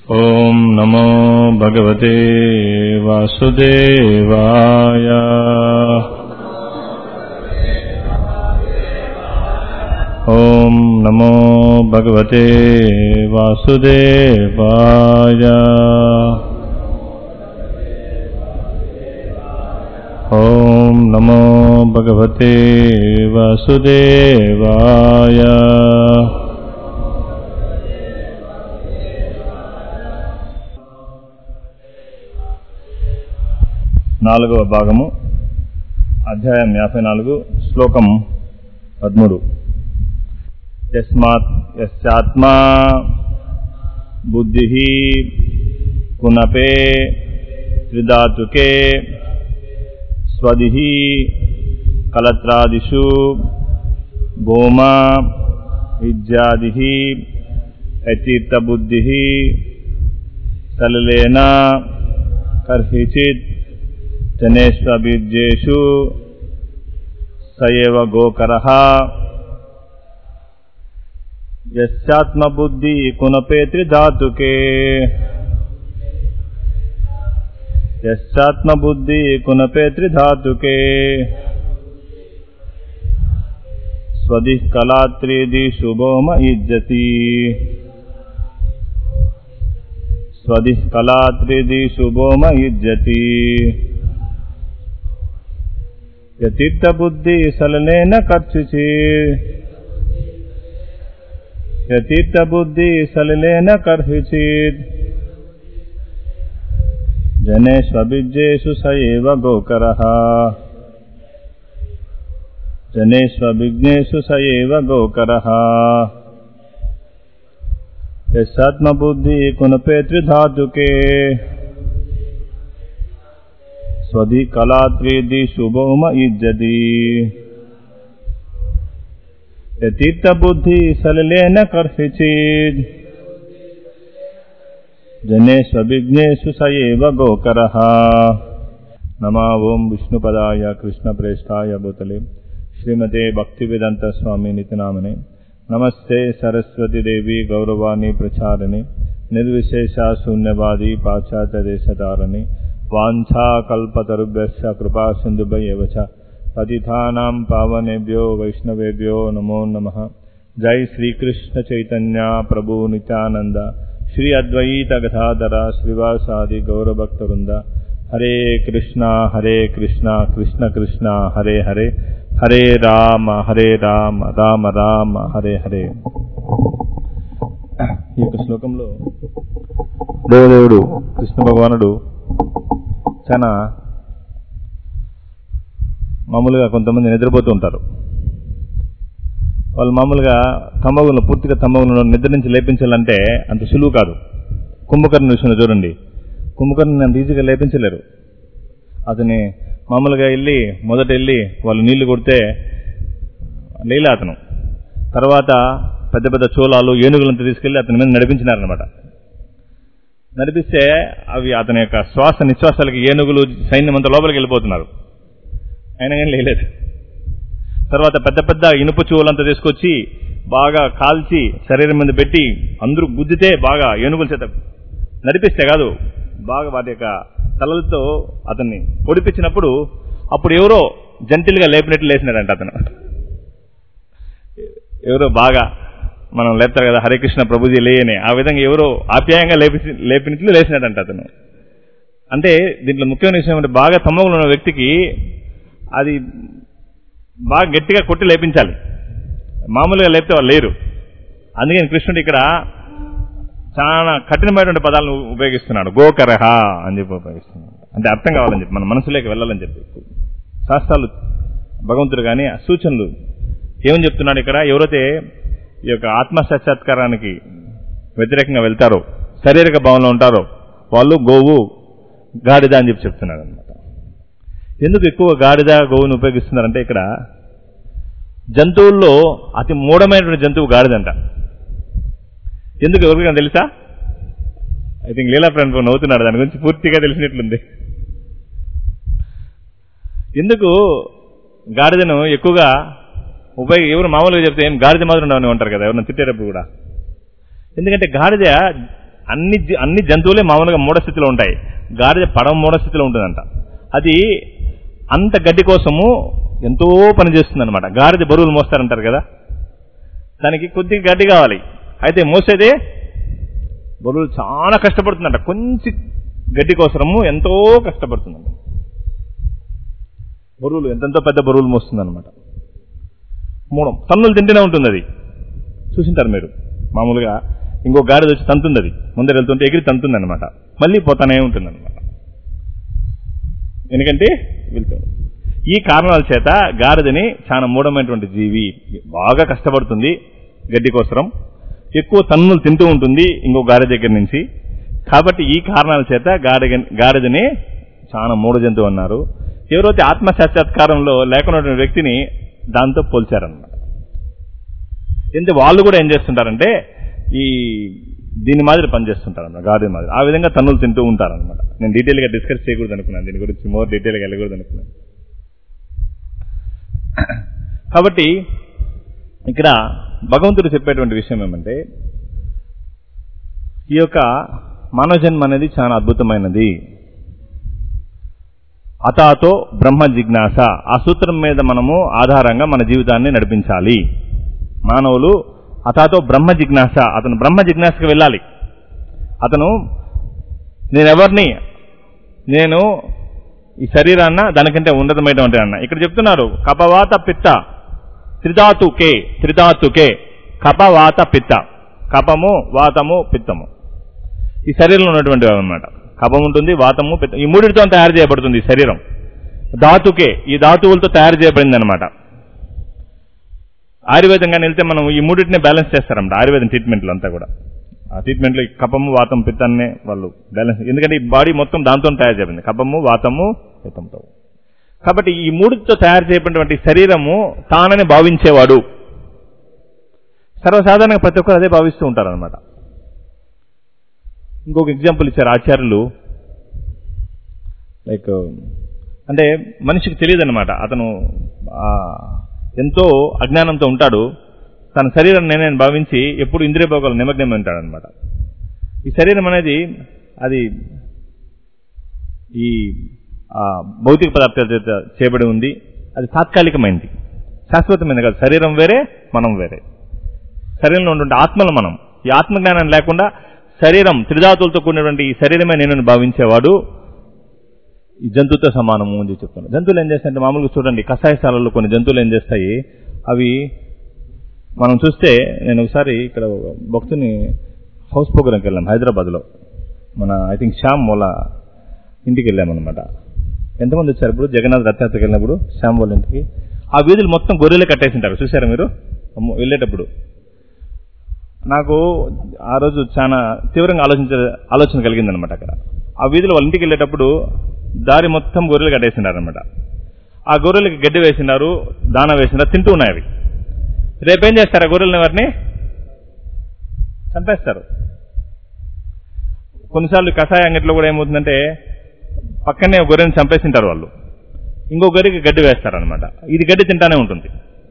ॐ नमो भगवते वासुदेवाय ॐ नमो भगवते वासुदेवाय ॐ नमो भगवते वासुदेवाय నాలుగవ భాగము అధ్యాయం యాభై నాలుగు శ్లోకం పదమూడు యస్మాత్ యశ్చాత్మా బుద్ధి కునపే త్రిధాతుకే స్వది కలత్రాదిషు భూమా ఇత్యాది యతీర్థబుద్ధి సలలేన కర్హిచిత్ జనేష్వబీజేషు సయవ గోకరః యస్యాత్మబుద్ధి కునపే త్రిధాతుకే యస్యాత్మబుద్ధి కునపే త్రిధాతుకే స్వది కళాత్రిది శుభోమ ఇజ్జతి స్వది కళాత్రిది శుభోమ ఇజ్జతి యతీర్థబుద్ధి సలనేన ఖర్చుచి యతీర్థబుద్ధి సలలేన కర్హిచిత్ జనేష్వభిజ్జేషు స ఏవ గోకరః జనేష్వభిజ్ఞేషు స ఏవ గోకరః యస్సాత్మబుద్ధి కునపే త్రిధాతుకే స్వధి కళాత్రిది శుభోమ ఇజ్జతి యతీర్థబుద్ధి సలలేన కర్హిచిత్ జనేష్వభిజ్ఞేషు స ఏవ గోకరః నమా ఓం విష్ణుపదాయ కృష్ణప్రేష్టాయ భూతలే శ్రీమతే భక్తివేదాంత స్వామి నితినామనే నమస్తే సరస్వతి దేవి గౌరవాణి ప్రచారిణి నిర్విశేష శూన్యవాది పాశ్చాత్య దేశతారిణి వాంఛాకల్పతరుభ్యశ్చ కృపా సింధుభై ఏవ చ పతిథానాం పావనేభ్యో వైష్ణవేభ్యో నమో నమః జై శ్రీకృష్ణ చైతన్య ప్రభు నిత్యానంద శ్రీ అద్వైత గదాధర శ్రీవాసాది గౌరభక్తవృంద హరే కృష్ణ హరే కృష్ణ కృష్ణ కృష్ణ హరే హరే హరే రామ హరే రామ రామ రామ హరే హరే ఈ యొక్క శ్లోకంలో దేవదేవుడు కృష్ణ భగవానుడు చాలా మామూలుగా కొంతమంది నిద్రపోతూ ఉంటారు వాళ్ళు మామూలుగా తమ్మగులను పూర్తిగా తమ్మగులను నిద్ర నుంచి లేపించాలంటే అంత సులువు కాదు కుంభకర్ణ విషయంలో చూడండి కుంభకర్ణ అంత ఈజీగా లేపించలేరు అతని మామూలుగా వెళ్ళి మొదట వెళ్ళి వాళ్ళు నీళ్లు కొడితే లేలే అతను తర్వాత పెద్ద పెద్ద చోళాలు ఏనుగులంతా తీసుకెళ్లి అతని మీద నడిపించినారనమాట నడిపిస్తే అవి అతని యొక్క శ్వాస నిశ్వాసాలకి ఏనుగులు సైన్యం అంతా లోపలికి వెళ్ళిపోతున్నారు అయినా కానీ లేలేదు తర్వాత పెద్ద పెద్ద ఇనుప చెవులంతా తీసుకొచ్చి బాగా కాల్చి శరీరం మీద పెట్టి అందరూ గుద్దితే బాగా ఏనుగుల చేత నడిపిస్తే కాదు బాగా వాటి యొక్క తలలతో అతన్ని పొడిపించినప్పుడు అప్పుడు ఎవరో జంటిల్గా లేపినట్లు లేచినాడంట అతను ఎవరో బాగా మనం లేపుతారు కదా హరే కృష్ణ ప్రభుజీ లేయని ఆ విధంగా ఎవరో ఆప్యాయంగా లేపి లేపినట్లు లేచినాడంట అతను అంటే దీంట్లో ముఖ్యమైన విషయం అంటే బాగా తమ్మగులు ఉన్న వ్యక్తికి అది బాగా గట్టిగా కొట్టి లేపించాలి మామూలుగా లేపితే వాళ్ళు లేరు అందుకని కృష్ణుడు ఇక్కడ చాలా కఠినమైనటువంటి పదాలను ఉపయోగిస్తున్నాడు గోకరహ అని చెప్పి ఉపయోగిస్తున్నాడు అంటే అర్థం కావాలని చెప్పి మన మనసులోకి వెళ్ళాలని చెప్పి శాస్త్రాలు భగవంతుడు కానీ సూచనలు ఏమని చెప్తున్నాడు ఇక్కడ ఎవరైతే ఈ యొక్క ఆత్మసాక్షాత్కారానికి వ్యతిరేకంగా వెళ్తారో శారీరక భావంలో ఉంటారో వాళ్ళు గోవు గాడిద అని చెప్పి చెప్తున్నాడు అనమాట ఎందుకు ఎక్కువ గాడిద గోవును ఉపయోగిస్తున్నారంటే ఇక్కడ జంతువుల్లో అతి మూఢమైనటువంటి జంతువు గాడిదంట ఎందుకు ఎవరికైనా తెలుసా ఐ థింక్ లీలా ఫ్రెండ్ నవ్వుతున్నాడు దాని గురించి పూర్తిగా తెలిసినట్లుంది ఎందుకు గాడిదను ఎక్కువగా ఉపయోగ ఎవరు మామూలుగా చెప్తే ఏం గాడిద మాత్రం ఉండవని ఉంటారు కదా ఎవరన్నా తిట్టేటప్పుడు కూడా ఎందుకంటే గాడిద అన్ని జ- అన్ని జంతువులే మామూలుగా మూఢ స్థితిలో ఉంటాయి గాడిద పడవ మూఢ స్థితిలో ఉంటుందంట అది అంత గడ్డి కోసము ఎంతో పని చేస్తుంది అనమాట గాడిద బరువులు మోస్తారంటారు కదా దానికి కొద్దిగా గడ్డి కావాలి అయితే మోసేదే బరువులు చాలా కష్టపడుతుందంట కొంచెం గడ్డి కోసము ఎంతో కష్టపడుతుందంట బరువులు ఎంతెంతో పెద్ద బరువులు మోస్తుందన్నమాట మూడం తన్నులు తింటూనే ఉంటుంది అది చూసింటారు మీరు మామూలుగా ఇంకో గాడిద వచ్చి తంతుంది అది ముందర వెళ్తుంటే ఎగిరి తంతుంది అనమాట మళ్ళీ పోతానే ఉంటుంది అనమాట ఎందుకంటే వెళ్తుంది ఈ కారణాల చేత గాడిదని చాలా మూఢమైనటువంటి జీవి బాగా కష్టపడుతుంది గడ్డి కోసరం ఎక్కువ తన్నులు తింటూ ఉంటుంది ఇంకో గాడిద దగ్గర నుంచి కాబట్టి ఈ కారణాల చేత గాడిద గాడిదని చాలా మూఢ జంతువు అన్నారు ఎవరైతే ఆత్మ సాక్షాత్కారంలో లేకున్నటువంటి వ్యక్తిని దాంతో పోల్చారన్నమాట ఎందుకంటే వాళ్ళు కూడా ఏం చేస్తుంటారంటే ఈ దీని మాదిరి పనిచేస్తుంటారు అన్నమాట గాడిద మాదిరి ఆ విధంగా తన్నులు తింటూ ఉంటారు అనమాట నేను డీటెయిల్ గా డిస్కస్ చేయకూడదు అనుకున్నాను దీని గురించి మోర్ డీటెయిల్ గా వెళ్ళకూడదు అనుకున్నాను కాబట్టి ఇక్కడ భగవంతుడు చెప్పేటువంటి విషయం ఏమంటే ఈ యొక్క మానవ జన్మ అనేది చాలా అద్భుతమైనది అతాతో బ్రహ్మ జిజ్ఞాస ఆ సూత్రం మీద మనము ఆధారంగా మన జీవితాన్ని నడిపించాలి మానవులు అతాతో బ్రహ్మ జిజ్ఞాస అతను బ్రహ్మ జిజ్ఞాసకు వెళ్ళాలి అతను నేనెవరిని నేను ఈ శరీరాన్న దానికంటే ఉన్నతమైనటువంటి అన్న ఇక్కడ చెప్తున్నారు కపవాత పిత్త త్రిధాతుకే త్రిధాతుకే కపవాత పిత్త కపము వాతము పిత్తము ఈ శరీరంలో ఉన్నటువంటి అన్నమాట కపం ఉంటుంది వాతము పిత్తం ఈ మూడిటితో తయారు చేయబడుతుంది ఈ శరీరం ధాతుకే ఈ ధాతువులతో తయారు చేయబడింది అనమాట ఆయుర్వేదంగా వెళ్తే మనం ఈ మూడింటిని బ్యాలెన్స్ చేస్తారన్నమాట ఆయుర్వేదం ట్రీట్మెంట్లు అంతా కూడా ఆ ట్రీట్మెంట్లో ఈ కపము వాతం పిత్తాన్ని వాళ్ళు బ్యాలెన్స్ ఎందుకంటే ఈ బాడీ మొత్తం దాంతో తయారు చేయబడింది కపము వాతము పిత్తంతో కాబట్టి ఈ మూడితో తయారు చేయబడినటువంటి శరీరము తానని భావించేవాడు సర్వసాధారణంగా ప్రతి ఒక్కరు అదే భావిస్తూ ఉంటారు అనమాట ఇంకొక ఎగ్జాంపుల్ ఇచ్చారు ఆచార్యులు లైక్ అంటే మనిషికి తెలియదు అనమాట అతను ఆ, ఎంతో అజ్ఞానంతో ఉంటాడు తన శరీరం నేనే భావించి ఎప్పుడు ఇంద్రియ భోగాలు నిమగ్నమై ఉంటాడు అనమాట ఈ శరీరం అనేది అది ఈ ఆ, భౌతిక పదార్థాల చేత చేయబడి ఉంది అది తాత్కాలికమైనది శాశ్వతమైనది కాదు శరీరం వేరే మనం వేరే శరీరంలో ఉన్నటువంటి ఆత్మలు మనం ఈ ఆత్మజ్ఞానం లేకుండా శరీరం త్రిధాతులతో కూడినటువంటి ఈ శరీరమే నేను భావించేవాడు ఈ జంతువుతో సమానము అని చెప్పి చెప్తాను జంతువులు ఏం చేస్తాయంటే మామూలుగా చూడండి కషాయశాలలో కొన్ని జంతువులు ఏం చేస్తాయి అవి మనం చూస్తే నేను ఒకసారి ఇక్కడ ఒక భక్తుని హౌస్ ప్రోగ్రామ్కి వెళ్ళాం హైదరాబాద్లో మన ఐ థింక్ శ్యామ్ వాళ్ళ ఇంటికి వెళ్ళామన్నమాట ఎంతమంది వచ్చారు ఇప్పుడు జగన్నాథ్ రథయాత్రకి వెళ్ళినప్పుడు శ్యామ్ వాళ్ళ ఇంటికి ఆ వీధులు మొత్తం గొర్రెలే కట్టేసింటారు చూసారా మీరు అమ్మో, వెళ్ళేటప్పుడు నాకు ఆ రోజు చాలా తీవ్రంగా ఆలోచించే ఆలోచన కలిగిందనమాట అక్కడ ఆ వీధిలో వాళ్ళ ఇంటికి వెళ్ళేటప్పుడు దారి మొత్తం గొర్రెలు కట్టేసినారనమాట ఆ గొర్రెలకి గడ్డి వేసినారు దాన వేసినారు తింటూ ఉన్నాయి అవి రేపేం చేస్తారు ఆ గొర్రెలని వారిని చంపేస్తారు కొన్నిసార్లు కషాయ అంగట్లో కూడా ఏమవుతుందంటే పక్కనే ఒక గొర్రెని చంపేసింటారు వాళ్ళు ఇంకో గొర్రెకి గడ్డి వేస్తారనమాట ఇది గడ్డి తింటానే ఉంటుంది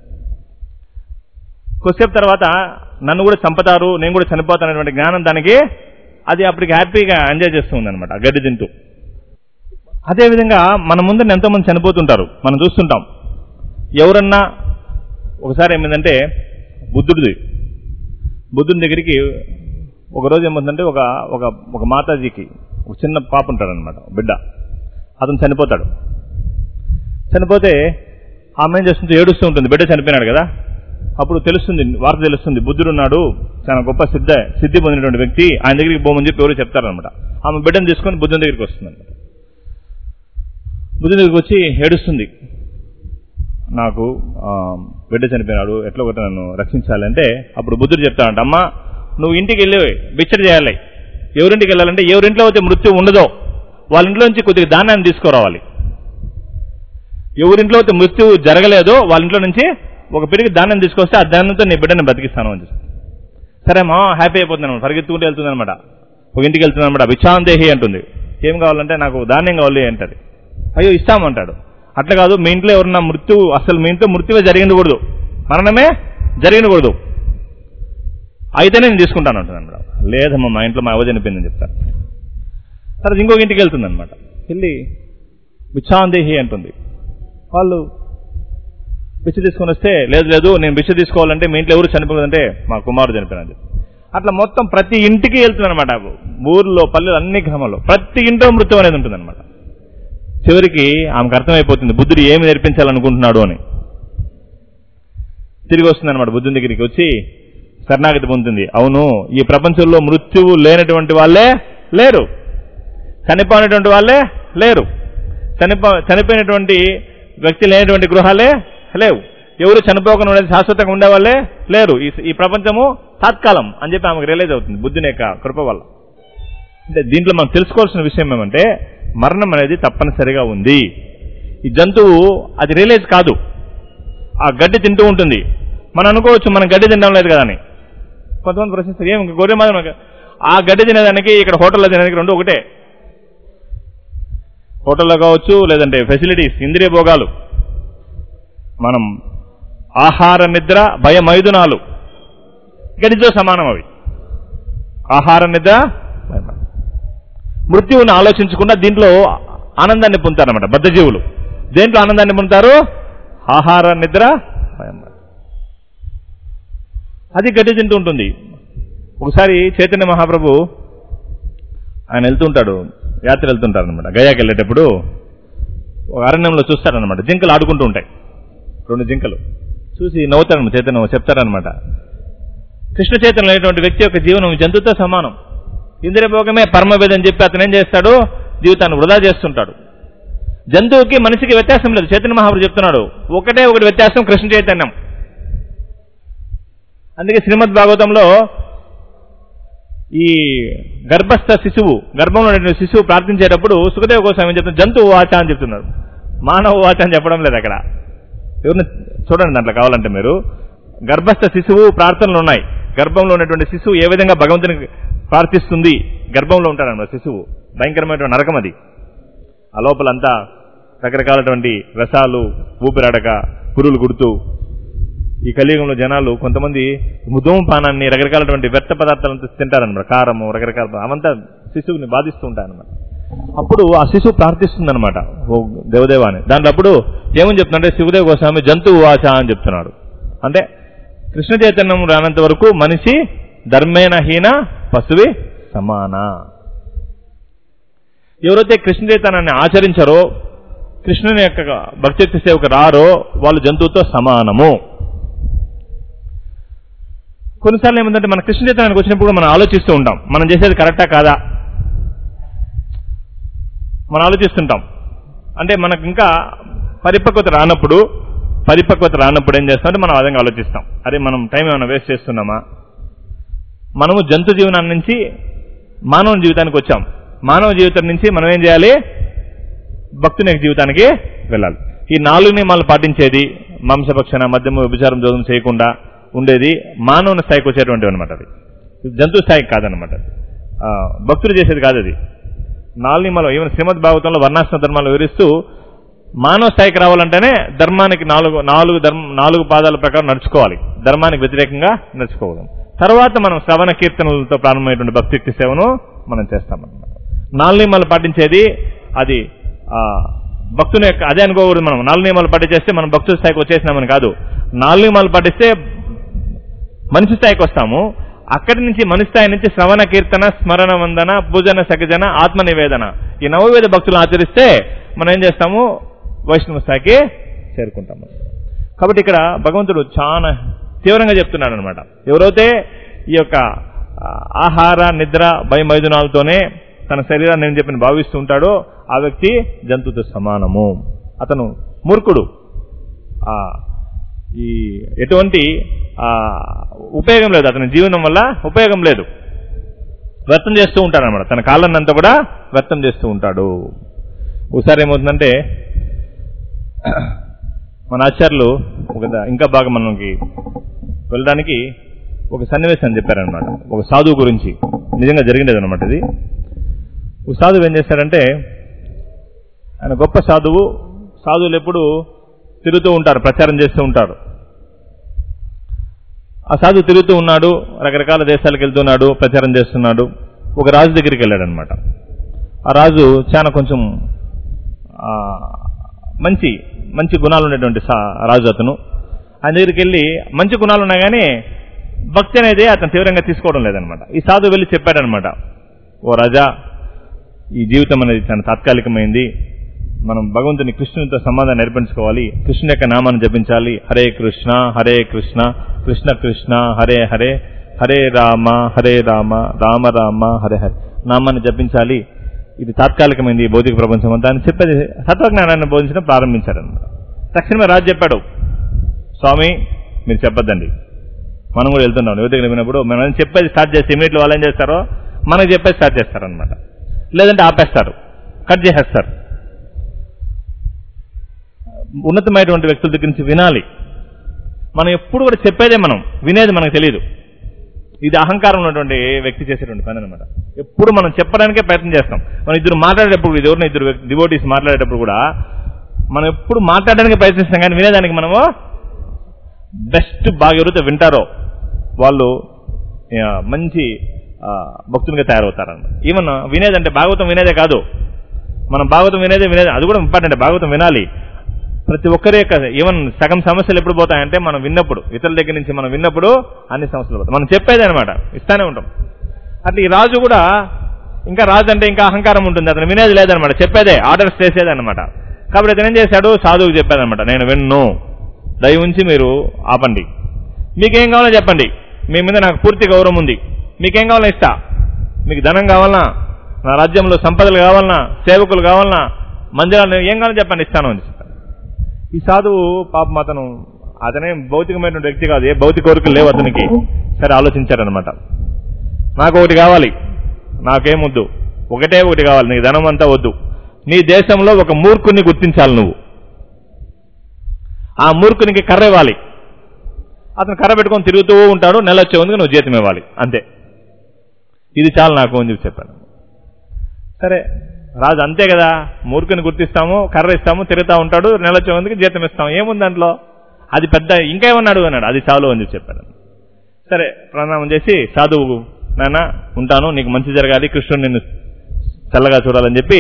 కొద్దిసేపు తర్వాత నన్ను కూడా చంపుతారు నేను కూడా చనిపోతానటువంటి జ్ఞానం దానికి అది అప్పటికి హ్యాపీగా ఎంజాయ్ చేస్తూ ఉందన్నమాట ఆ గడ్డి తింటూ అదేవిధంగా మన ముందర ఎంతో మంది చనిపోతుంటారు మనం చూస్తుంటాం ఎవరన్నా ఒకసారి ఏమైందంటే బుద్ధుడిది బుద్ధుని దగ్గరికి ఒక రోజు ఏమవుతుందంటే ఒక ఒక ఒక మాతాజీకి ఒక చిన్న పాప ఉంటాడనమాట బిడ్డ అతను చనిపోతాడు చనిపోతే ఆమె ఏం చేస్తుంటే ఏడుస్తూ ఉంటుంది బిడ్డ చనిపోయినాడు కదా అప్పుడు తెలుస్తుంది వార్త తెలుస్తుంది బుద్ధుడు ఉన్నాడు చాలా గొప్ప సిద్ధ సిద్ధి పొందినటువంటి వ్యక్తి ఆయన దగ్గరికి పోమని చెప్పి ఎవరు చెప్తారనమాట ఆమె బిడ్డను తీసుకొని బుద్ధుని దగ్గరికి వస్తుంది అనమాట బుద్ధుని దగ్గరికి వచ్చి ఏడుస్తుంది నాకు ఆ, బిడ్డ చనిపోయినాడు ఎట్లా ఒకటి నన్ను రక్షించాలంటే అప్పుడు బుద్ధుడు చెప్తాడంట అమ్మా నువ్వు ఇంటికి వెళ్ళి బిచ్చడి చేయాలి ఎవరింటికి వెళ్ళాలంటే ఎవరింట్లో అయితే మృత్యు ఉండదో వాళ్ళ ఇంట్లో నుంచి కొద్దిగా దానాన్ని తీసుకురావాలి ఎవరింట్లో అయితే మృత్యు జరగలేదో వాళ్ళ ఇంట్లో నుంచి ఒక పిడికి దానం తీసుకొస్తే ఆ దానంతో నీ బిడ్డని బతికిస్తాను అని చెప్పి సరే మా హ్యాపీ అయిపోతున్నాను పరిగెత్తుకుంటూ వెళ్తుంది అనమాట ఒక ఇంటికి వెళ్తుంది అనమాట విచాందేహి అంటుంది ఏం కావాలంటే నాకు ధాన్యం కావాలి అంటది అయ్యో ఇస్తామంటాడు అట్లా కాదు మీ ఇంట్లో ఎవరన్నా మృత్యు అసలు మీ ఇంట్లో మృత్యువే జరిగిందకూడదు మరణమే జరిగినకూడదు అయితేనే నేను తీసుకుంటాను అంటుంది అనమాట లేదమ్మా మా ఇంట్లో మా అవ్వ చనిపోయిందని చెప్తారు తర్వాత ఇంకొక ఇంటికి వెళ్తుంది అనమాట వెళ్ళి బిచ్చాందేహి అంటుంది వాళ్ళు బిచ్చ తీసుకొని వస్తే లేదు లేదు నేను బిచ్చ తీసుకోవాలంటే మీ ఇంట్లో ఎవరు చనిపోలేదంటే మా కుమారుడు చనిపోయినది అట్లా మొత్తం ప్రతి ఇంటికి వెళ్తుంది అనమాట ఊర్లో పల్లెలు అన్ని గ్రామాల్లో ప్రతి ఇంట్లో మృత్యు అనేది ఉంటుంది అనమాట చివరికి ఆమెకు అర్థమైపోతుంది బుద్ధుడు ఏమి నేర్పించాలనుకుంటున్నాడు అని తిరిగి వస్తుంది అనమాట బుద్ధుని దగ్గరికి వచ్చి శరణాగతి పొందుతుంది అవును ఈ ప్రపంచంలో మృత్యువు లేనటువంటి వాళ్ళే లేరు చనిపోయినటువంటి వాళ్ళే లేరు చనిపో చనిపోయినటువంటి వ్యక్తి లేనటువంటి గృహాలే లేవు ఎవరు చనిపోకుండా ఉండేది శాశ్వతంగా ఉండేవాళ్ళే లేరు ఈ ఈ ప్రపంచము తాత్కాలం అని చెప్పి ఆమెకు రియలైజ్ అవుతుంది బుద్ధిని యొక్క కృప వల్ల అంటే దీంట్లో మనం తెలుసుకోవాల్సిన విషయం ఏమంటే మరణం అనేది తప్పనిసరిగా ఉంది ఈ జంతువు అది రియలైజ్ కాదు ఆ గడ్డి తింటూ ఉంటుంది మనం అనుకోవచ్చు మనం గడ్డి తినడం లేదు కదా అని కొంతమంది ప్రశ్నిస్తారు ఏం గొర్రె మాత్రం మనకు-" ఆ గడ్డి తినేదానికి ఇక్కడ హోటల్లో తినేదానికి రెండు ఒకటే హోటల్లో కావచ్చు లేదంటే ఫెసిలిటీస్ ఇంద్రియ భోగాలు మనం ఆహార నిద్ర భయమైదునాలు గడితో సమానం అవి ఆహార నిద్ర భయమైదునాలు. మృత్యువుని ఆలోచించకుండా దీంట్లో ఆనందాన్ని పొందుతారన్నమాట బద్ధజీవులు దేంట్లో ఆనందాన్ని పొందుతారు ఆహార నిద్ర భయం అది గడ్డి తింటూ ఉంటుంది ఒకసారి చైతన్య మహాప్రభు ఆయన వెళ్తుంటాడు యాత్ర వెళ్తుంటారు అనమాట గయాకి వెళ్ళేటప్పుడు ఒక అరణ్యంలో చూస్తారనమాట జింకలు ఆడుకుంటూ ఉంటాయి రెండు జింకలు చూసి నవ్వుతారనమాట చైతన్యం చెప్తారనమాట కృష్ణ చైతన్యం అనేటువంటి వ్యక్తి యొక్క జీవనం జంతువుతో సమానం ఇంద్రియ భోగమే పరమవేదం చెప్పి అతను ఏం చేస్తాడు జీవితాన్ని వృధా చేస్తుంటాడు జంతువుకి మనిషికి వ్యత్యాసం లేదు చైతన్య మహాప్రభు చెప్తున్నాడు ఒకటే ఒకటి వ్యత్యాసం కృష్ణ చైతన్యం అందుకే శ్రీమద్ భాగవతంలో ఈ గర్భస్థ శిశువు గర్భంలో ఉన్నటువంటి శిశువు ప్రార్థించేటప్పుడు సుఖదేవ కోసం ఏం చెప్తున్నారు జంతువు వాచ అని చెప్తున్నారు మానవ వాచ అని చెప్పడం లేదు అక్కడ ఎవరిని చూడండి దాంట్లో కావాలంటే మీరు గర్భస్థ శిశువు ప్రార్థనలు ఉన్నాయి గర్భంలో ఉన్నటువంటి శిశువు ఏ విధంగా భగవంతుని ప్రార్థిస్తుంది గర్భంలో ఉంటాడన్నమాట శిశువు భయంకరమైనటువంటి నరకం అది ఆ లోపలంతా రకరకాలటువంటి రసాలు ఊపిరాడక పురులు కుడుతూ ఈ కలియుగంలో జనాలు కొంతమంది ధూమపానాన్ని రకరకాలటువంటి వ్యర్థ పదార్థాలను తింటారనమాట కారము రకరకాల అవంతా శిశువుని బాధిస్తూ ఉంటాయన్నమాట అప్పుడు ఆ శిశువు ప్రార్థిస్తుందన్నమాట ఓ దేవదేవ అని దాంట్లో అప్పుడు ఏమని చెప్తుందంటే శివదేవ గోస్వామి జంతువు వాచ అని చెప్తున్నాడు అంటే కృష్ణ చైతన్యం రానంత వరకు మనిషి ధర్మేణ హీన పశువి సమాన ఎవరైతే కృష్ణ చైతన్యాన్ని ఆచరించారో కృష్ణుని యొక్క భక్తి సేవకు రారో వాళ్ళు జంతువుతో సమానము కొన్నిసార్లు ఏమంటే మన కృష్ణ చైతన్యానికి వచ్చినప్పుడు మనం ఆలోచిస్తూ ఉంటాం మనం చేసేది కరెక్టా కాదా మనం ఆలోచిస్తుంటాం అంటే మనకు ఇంకా పరిపక్వత రానప్పుడు పరిపక్వత రానప్పుడు ఏం చేస్తామంటే మనం ఆ విధంగా ఆలోచిస్తాం అరే మనం టైం ఏమైనా వేస్ట్ చేస్తున్నామా మనము జంతు జీవనాన్ని నుంచి మానవ జీవితానికి వచ్చాం మానవ జీవితం నుంచి మనం ఏం చేయాలి భక్తుని యొక్క జీవితానికి వెళ్ళాలి ఈ నాలుగు నియమాలు పాటించేది మాంసభక్షణ మద్యము వ్యభిచారం జోదం చేయకుండా ఉండేది మానవుని స్థాయికి వచ్చేటువంటివి అనమాట అది జంతు స్థాయికి కాదనమాట అది. ఆ, భక్తులు చేసేది కాదు అది నాలుగు నియమాలు ఈవెన్ శ్రీమద్ భాగవతంలో వర్ణాశ్రమ ధర్మాలు వివరిస్తూ మానవ స్థాయికి రావాలంటేనే ధర్మానికి నాలుగు నాలుగు ధర్మ నాలుగు పాదాల ప్రకారం నడుచుకోవాలి ధర్మానికి వ్యతిరేకంగా నడుచుకోవడం తర్వాత మనం శ్రవణ కీర్తనలతో ప్రారంభమైనటువంటి భక్తి సేవను మనం చేస్తామన్నమాట నాలుగు నియమాలు పాటించేది అది ఆ, భక్తుని యొక్క అదే అనుకోకూడదు మనం నాలుగు నియమాలు పాటించేస్తే మనం భక్తుల స్థాయికి వచ్చేసినామని కాదు నాలుగు నియమాలు పాటిస్తే మనిషి స్థాయికి వస్తాము అక్కడి నుంచి మనిషి స్థాయి నుంచి శ్రవణ కీర్తన స్మరణ వందన పూజన సగజన ఆత్మ నివేదన ఈ నవవేద భక్తులను ఆచరిస్తే మనం ఏం చేస్తాము వైష్ణవ స్థాయికి చేరుకుంటాము కాబట్టి ఇక్కడ భగవంతుడు చాలా తీవ్రంగా చెప్తున్నాడు అనమాట ఎవరైతే ఈ యొక్క ఆ, ఆహార నిద్ర భయమైదునాలతోనే తన శరీరాన్ని నేను చెప్పిన భావిస్తూ ఉంటాడో ఆ వ్యక్తి జంతువుతో సమానము అతను మూర్ఖుడు ఆ ఈ ఎటువంటి ఆ, ఉపయోగం లేదు అతని జీవనం వల్ల ఉపయోగం లేదు వ్యర్థం చేస్తూ ఉంటాడు అనమాట తన కాలాన్నంతా కూడా వ్యర్థం చేస్తూ ఉంటాడు ఒకసారి ఏమవుతుందంటే మన ఆచార్యులు ఒక ద- ఇంకా బాగా మనకి వెళ్ళడానికి ఒక సన్నివేశం చెప్పారనమాట ఒక సాధువు గురించి నిజంగా జరిగినది అనమాట ఇది ఒక సాధువు ఏం చేశాడంటే ఆయన గొప్ప సాధువు సాధువులు ఎప్పుడు తిరుగుతూ ఉంటారు ప్రచారం చేస్తూ ఉంటారు ఆ సాధువు తిరుగుతూ ఉన్నాడు రకరకాల దేశాలకు వెళ్తున్నాడు ప్రచారం చేస్తున్నాడు ఒక రాజు దగ్గరికి వెళ్ళాడు అనమాట ఆ రాజు చాలా కొంచెం ఆ, మంచి మంచి గుణాలు ఉండేటువంటి సా- రాజు అతను ఆయన దగ్గరికి వెళ్ళి మంచి గుణాలు ఉన్నా కానీ భక్తి అనేది అతను తీవ్రంగా తీసుకోవడం లేదనమాట ఈ సాధువు వెళ్ళి చెప్పాడనమాట ఓ రాజా ఈ జీవితం అనేది చాలా తాత్కాలికమైంది మనం భగవంతుని కృష్ణునితో సమాధానం నేర్పించుకోవాలి కృష్ణుని యొక్క నామాన్ని జపించాలి హరే కృష్ణ హరే కృష్ణ కృష్ణ కృష్ణ హరే హరే హరే రామ హరే రామ రామ రామ హరే హరే నామాన్ని జపించాలి ఇది తాత్కాలికమైంది ఈ భౌతిక ప్రపంచం అంతా అని చెప్పేది తత్వజ్ఞానాన్ని బోధించడం ప్రారంభించారన్నమాట తక్షణమే రాజు చెప్పాడు స్వామి మీరు చెప్పొద్దండి మనం కూడా వెళ్తున్నాం యువతకి వెళ్ళినప్పుడు మనం చెప్పేది స్టార్ట్ చేస్తే ఇమీడియట్లీ వాళ్ళు ఏం చేస్తారో మనకు చెప్పేది స్టార్ట్ చేస్తారనమాట లేదంటే ఆపేస్తారు కట్ చేసేస్తారు ఉన్నతమైనటువంటి వ్యక్తుల దగ్గర నుంచి వినాలి మనం ఎప్పుడు కూడా చెప్పేదే మనం వినేది మనకు తెలియదు ఇది అహంకారం ఉన్నటువంటి వ్యక్తి చేసేటువంటి పని అనమాట ఎప్పుడు మనం చెప్పడానికే ప్రయత్నం చేస్తాం మనం ఇద్దరు మాట్లాడేటప్పుడు ఇది ఎవరిని ఇద్దరు డివోటీస్ మాట్లాడేటప్పుడు కూడా మనం ఎప్పుడు మాట్లాడడానికి ప్రయత్నిస్తాం కానీ వినేదానికి మనము బెస్ట్ బాగా ఎవరైతే వింటారో వాళ్ళు ఆ, మంచి ఆ, భక్తులుగా తయారవుతారన్నమాట ఈవెన్ వినేదంటే భాగవతం వినేదే కాదు మనం భాగవతం వినేదే వినేది అది కూడా ఇంపార్టెంట్ భాగవతం వినాలి ప్రతి ఒక్కరి యొక్క ఈవెన్ సగం సమస్యలు ఎప్పుడు పోతాయంటే మనం విన్నప్పుడు ఇతరుల దగ్గర నుంచి మనం విన్నప్పుడు అన్ని సమస్యలు పోతాయి మనం చెప్పేదే అనమాట ఇస్తానే ఉంటాం అట్లా ఈ రాజు కూడా ఇంకా రాజు అంటే ఇంకా అహంకారం ఉంటుంది అతను వినేది లేదనమాట చెప్పేదే ఆర్డర్స్ చేసేదే అనమాట కాబట్టి అతను ఏం చేశాడు సాధువుకి చెప్పాడనమాట నేను విన్ను దయ ఉంచి మీరు ఆపండి మీకేం కావాలో చెప్పండి మీ మీద నాకు పూర్తి గౌరవం ఉంది మీకేం కావాలో ఇస్తా మీకు ధనం కావాలనా నా రాజ్యంలో సంపదలు కావాలనా సేవకులు కావాలనా మందిరాలు ఏం కావాలో చెప్పండి ఇస్తాను అని చెప్పాడు ఈ సాధువు పాపం అతను అతనే భౌతికమైనటువంటి వ్యక్తి కాదు ఏ భౌతిక కోరికలు లేవు అతనికి సరే ఆలోచించారనమాట నాకు ఒకటి కావాలి నాకేం వద్దు ఒకటే ఒకటి కావాలి నీకు ధనం అంతా వద్దు నీ దేశంలో ఒక మూర్ఖుని గుర్తించాలి నువ్వు ఆ మూర్ఖునికి కర్ర ఇవ్వాలి అతను కర్ర పెట్టుకొని తిరుగుతూ ఉంటాడు నెల వచ్చే ముందుకు నువ్వు జీతం ఇవ్వాలి అంతే ఇది చాలు నాకు అని చెప్పి చెప్పాను సరే రాజు అంతే కదా మూర్ఖుని గుర్తిస్తాము కర్ర ఇస్తాము తిరుగుతూ ఉంటాడు నెల వచ్చే ముందుకు జీతం ఇస్తాము ఏముంది దాంట్లో అది పెద్ద ఇంకా ఏమన్నాడు అన్నాడు అది చాలు అని చెప్పి చెప్పాను సరే ప్రణామం చేసి సాధువు నాన్న ఉంటాను నీకు మంచి జరగాలి కృష్ణుడు నిన్ను చల్లగా చూడాలని చెప్పి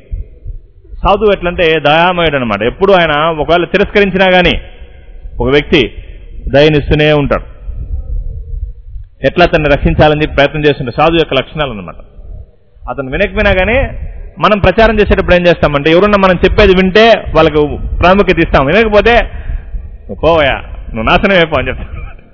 సాధువు ఎట్లంటే దయామయుడు అనమాట ఎప్పుడు ఆయన ఒకవేళ తిరస్కరించినా గానీ ఒక వ్యక్తి దయనిస్తూనే ఉంటాడు ఎట్లా అతన్ని రక్షించాలని చెప్పి ప్రయత్నం చేస్తుంటే సాధువు యొక్క లక్షణాలు అనమాట అతను వినకపోయినా కానీ మనం ప్రచారం చేసేటప్పుడు ఏం చేస్తామంటే ఎవరన్నా మనం చెప్పేది వింటే వాళ్ళకు ప్రాముఖ్యత ఇస్తాం వినకపోతే "నువ్వు పోవయా నువ్వు నాశనం అయిపో అని చెప్తాం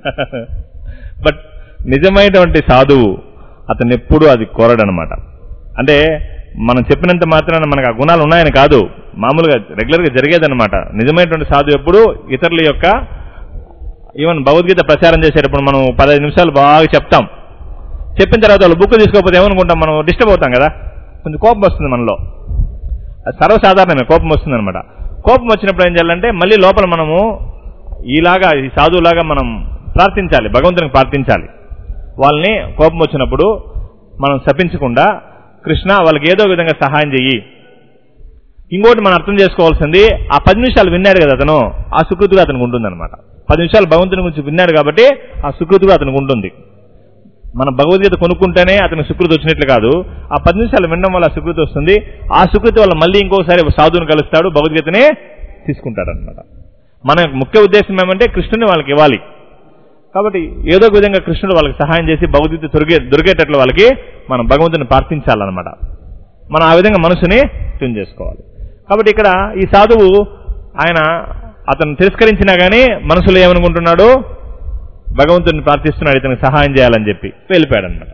బట్ నిజమైనటువంటి సాధువు అతను ఎప్పుడూ అది కోరడనమాట అంటే మనం చెప్పినంత మాత్రాన మనకు ఆ గుణాలు ఉన్నాయని కాదు మామూలుగా రెగ్యులర్గా జరిగేదన్నమాట నిజమైనటువంటి సాధువు ఎప్పుడు ఇతరుల యొక్క ఈవెన్ భగవద్గీత ప్రచారం చేసేటప్పుడు మనం పదహైదు నిమిషాలు బాగా చెప్తాం చెప్పిన తర్వాత వాళ్ళు బుక్ తీసుకోకపోతే ఏమనుకుంటాం మనం డిస్టర్బ్ అవుతాం కదా కొంచెం కోపం వస్తుంది మనలో అది సర్వసాధారణమే కోపం వస్తుంది అనమాట కోపం వచ్చినప్పుడు ఏం చేయాలంటే మళ్ళీ లోపల మనము ఈలాగా ఈ సాధువులాగా మనం ప్రార్థించాలి భగవంతునికి ప్రార్థించాలి వాళ్ళని కోపం వచ్చినప్పుడు మనం శపించకుండా కృష్ణ వాళ్ళకి ఏదో విధంగా సహాయం చెయ్యి ఇంకోటి మనం అర్థం చేసుకోవాల్సింది ఆ పది నిమిషాలు విన్నాడు కదా అతను ఆ సుకృతిగా అతనికి ఉంటుందన్నమాట పది నిమిషాలు భగవంతుని గురించి విన్నాడు కాబట్టి ఆ సుకృతిగా అతనికి ఉంటుంది మన భగవద్గీత కొనుక్కుంటేనే అతనికి సుకృతి వచ్చినట్లు కాదు ఆ పది నిమిషాలు వినడం వల్ల ఆ సుకృతి వస్తుంది ఆ సుకృతి వల్ల మళ్ళీ ఇంకోసారి సాధువుని కలుస్తాడు భగవద్గీతనే తీసుకుంటాడు అనమాట మన ముఖ్య ఉద్దేశం ఏమంటే కృష్ణుని వాళ్ళకి ఇవ్వాలి కాబట్టి ఏదో ఒక విధంగా కృష్ణుడు వాళ్ళకి సహాయం చేసి భగవద్గీత దొరికే దొరికేటట్లు వాళ్ళకి మనం భగవంతుని ప్రార్థించాలన్నమాట మనం ఆ విధంగా మనసుని ట్యూన్ చేసుకోవాలి కాబట్టి ఇక్కడ ఈ సాధువు ఆయన అతను తిరస్కరించినా గానీ మనసులో ఏమనుకుంటున్నాడు భగవంతుని ప్రార్థిస్తున్నాడు ఇతనికి సహాయం చేయాలని చెప్పి వెళ్ళిపోయాడు అనమాట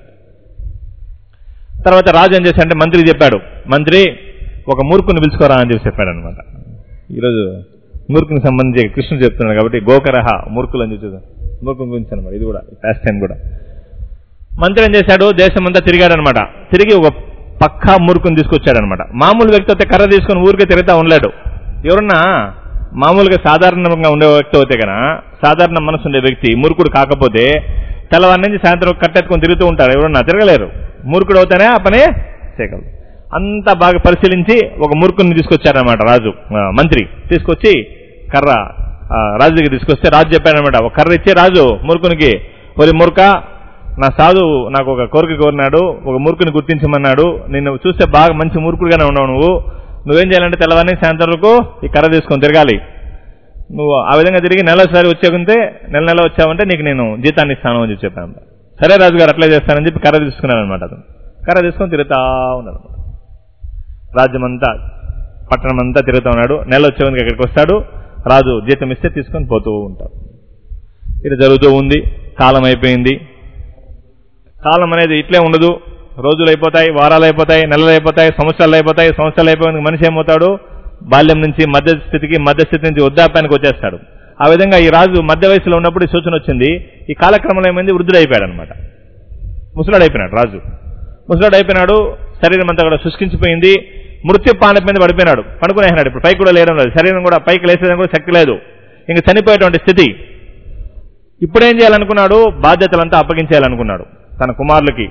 తర్వాత రాజు ఏం చేశాడంటే మంత్రి చెప్పాడు మంత్రి ఒక మూర్ఖుని పిలుచుకోరా అని చెప్పి చెప్పాడు అనమాట ఈరోజు మూర్ఖునికి సంబంధించి కృష్ణుడు చెప్తున్నాడు కాబట్టి గోకరహ మూర్ఖులు అని చెప్పి మూర్ఖుని గురించి అనమాట ఇది కూడా ఫాస్ట్ టైం కూడా మంత్రి ఏం చేశాడు దేశం అంతా తిరిగాడనమాట తిరిగి ఒక పక్కా మూర్ఖుని తీసుకొచ్చాడనమాట మామూలు వ్యక్తి అయితే కర్ర తీసుకుని ఊరికే తిరుగుతా ఉండలేడు ఎవరన్నా మామూలుగా సాధారణంగా ఉండే వ్యక్తి అయితే కన సాధారణ మనసు ఉండే వ్యక్తి మూర్ఖుడు కాకపోతే తెల్లవారి నుంచి సాయంత్రం కట్టెత్తుకొని తిరుగుతూ ఉంటారు ఎవరన్నా తిరగలేరు మూర్ఖుడు అవుతానే ఆ పనే చేయగలరు అంతా బాగా పరిశీలించి ఒక మూర్ఖుని తీసుకొచ్చారనమాట రాజు ఆ, మంత్రి తీసుకొచ్చి కర్ర ఆ, రాజు దగ్గర తీసుకొస్తే రాజు చెప్పాడనమాట ఒక కర్ర ఇచ్చే రాజు మూర్ఖునికి ఒరి మూర్ఖ నా సాధు నాకు ఒక కోరిక కోరినాడు ఒక మూర్ఖుని గుర్తించమన్నాడు నిన్ను చూస్తే బాగా మంచి మూర్ఖుడిగానే ఉన్నావు నువ్వు నువ్వేం చేయాలంటే తెల్లవారిని సాయంత్రం వరకు ఈ కర్ర తీసుకొని తిరగాలి నువ్వు ఆ విధంగా తిరిగి నెలసారి వచ్చేకుంటే నెల నెల వచ్చావంటే నీకు నేను జీతాన్ని ఇస్తాను అని చెప్పి చెప్పాను సరే రాజు గారు అట్లే చేస్తానని చెప్పి కర్ర తీసుకున్నాను అనమాట అతను కర్ర తీసుకొని తిరుగుతా ఉన్నాడు అనమాట రాజ్యమంతా పట్టణం అంతా తిరుగుతూ ఉన్నాడు నెల వచ్చేందుకు ఇక్కడికి వస్తాడు రాజు జీతం ఇస్తే తీసుకొని పోతూ ఉంటాడు ఇది జరుగుతూ ఉంది కాలం అయిపోయింది కాలం అనేది ఇట్లే ఉండదు రోజులు అయిపోతాయి వారాలు అయిపోతాయి నెలలు అయిపోతాయి సంవత్సరాలు అయిపోతాయి సంవత్సరాలు అయిపోయిన మనిషి ఏమవుతాడు బాల్యం నుంచి మధ్య స్థితికి మధ్య స్థితి నుంచి వృద్ధాప్యానికి వచ్చేస్తాడు ఆ విధంగా ఈ రాజు మధ్య వయసులో ఉన్నప్పుడు ఈ సూచన వచ్చింది ఈ కాలక్రమంలో ఏమైంది వృద్ధుడైపోయాడు అనమాట ముసలాడు అయిపోయినాడు రాజు ముసలాడు అయిపోయినాడు శరీరం అంతా కూడా శుష్కించిపోయింది మృత్యు పాన మీద పడిపోయినాడు పడుకునేసినాడు ఇప్పుడు పైకి కూడా లేయడం లేదు శరీరం కూడా పైకి లేసేదని కూడా శక్తి లేదు ఇంక చనిపోయేటువంటి స్థితి ఇప్పుడేం చేయాలనుకున్నాడు బాధ్యతలంతా అప్పగించేయాలనుకున్నాడు తన కుమారులకి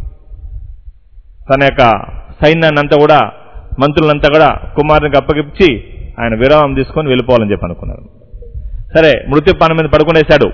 తన యొక్క సైన్యాన్ని అంతా కూడా మంత్రులంతా కూడా కుమారునికి అప్పగించి ఆయన విరామం తీసుకొని వెళ్ళిపోవాలని చెప్పి అనుకున్నాడు సరే మృత్యు పాన మీద పడుకునేశాడు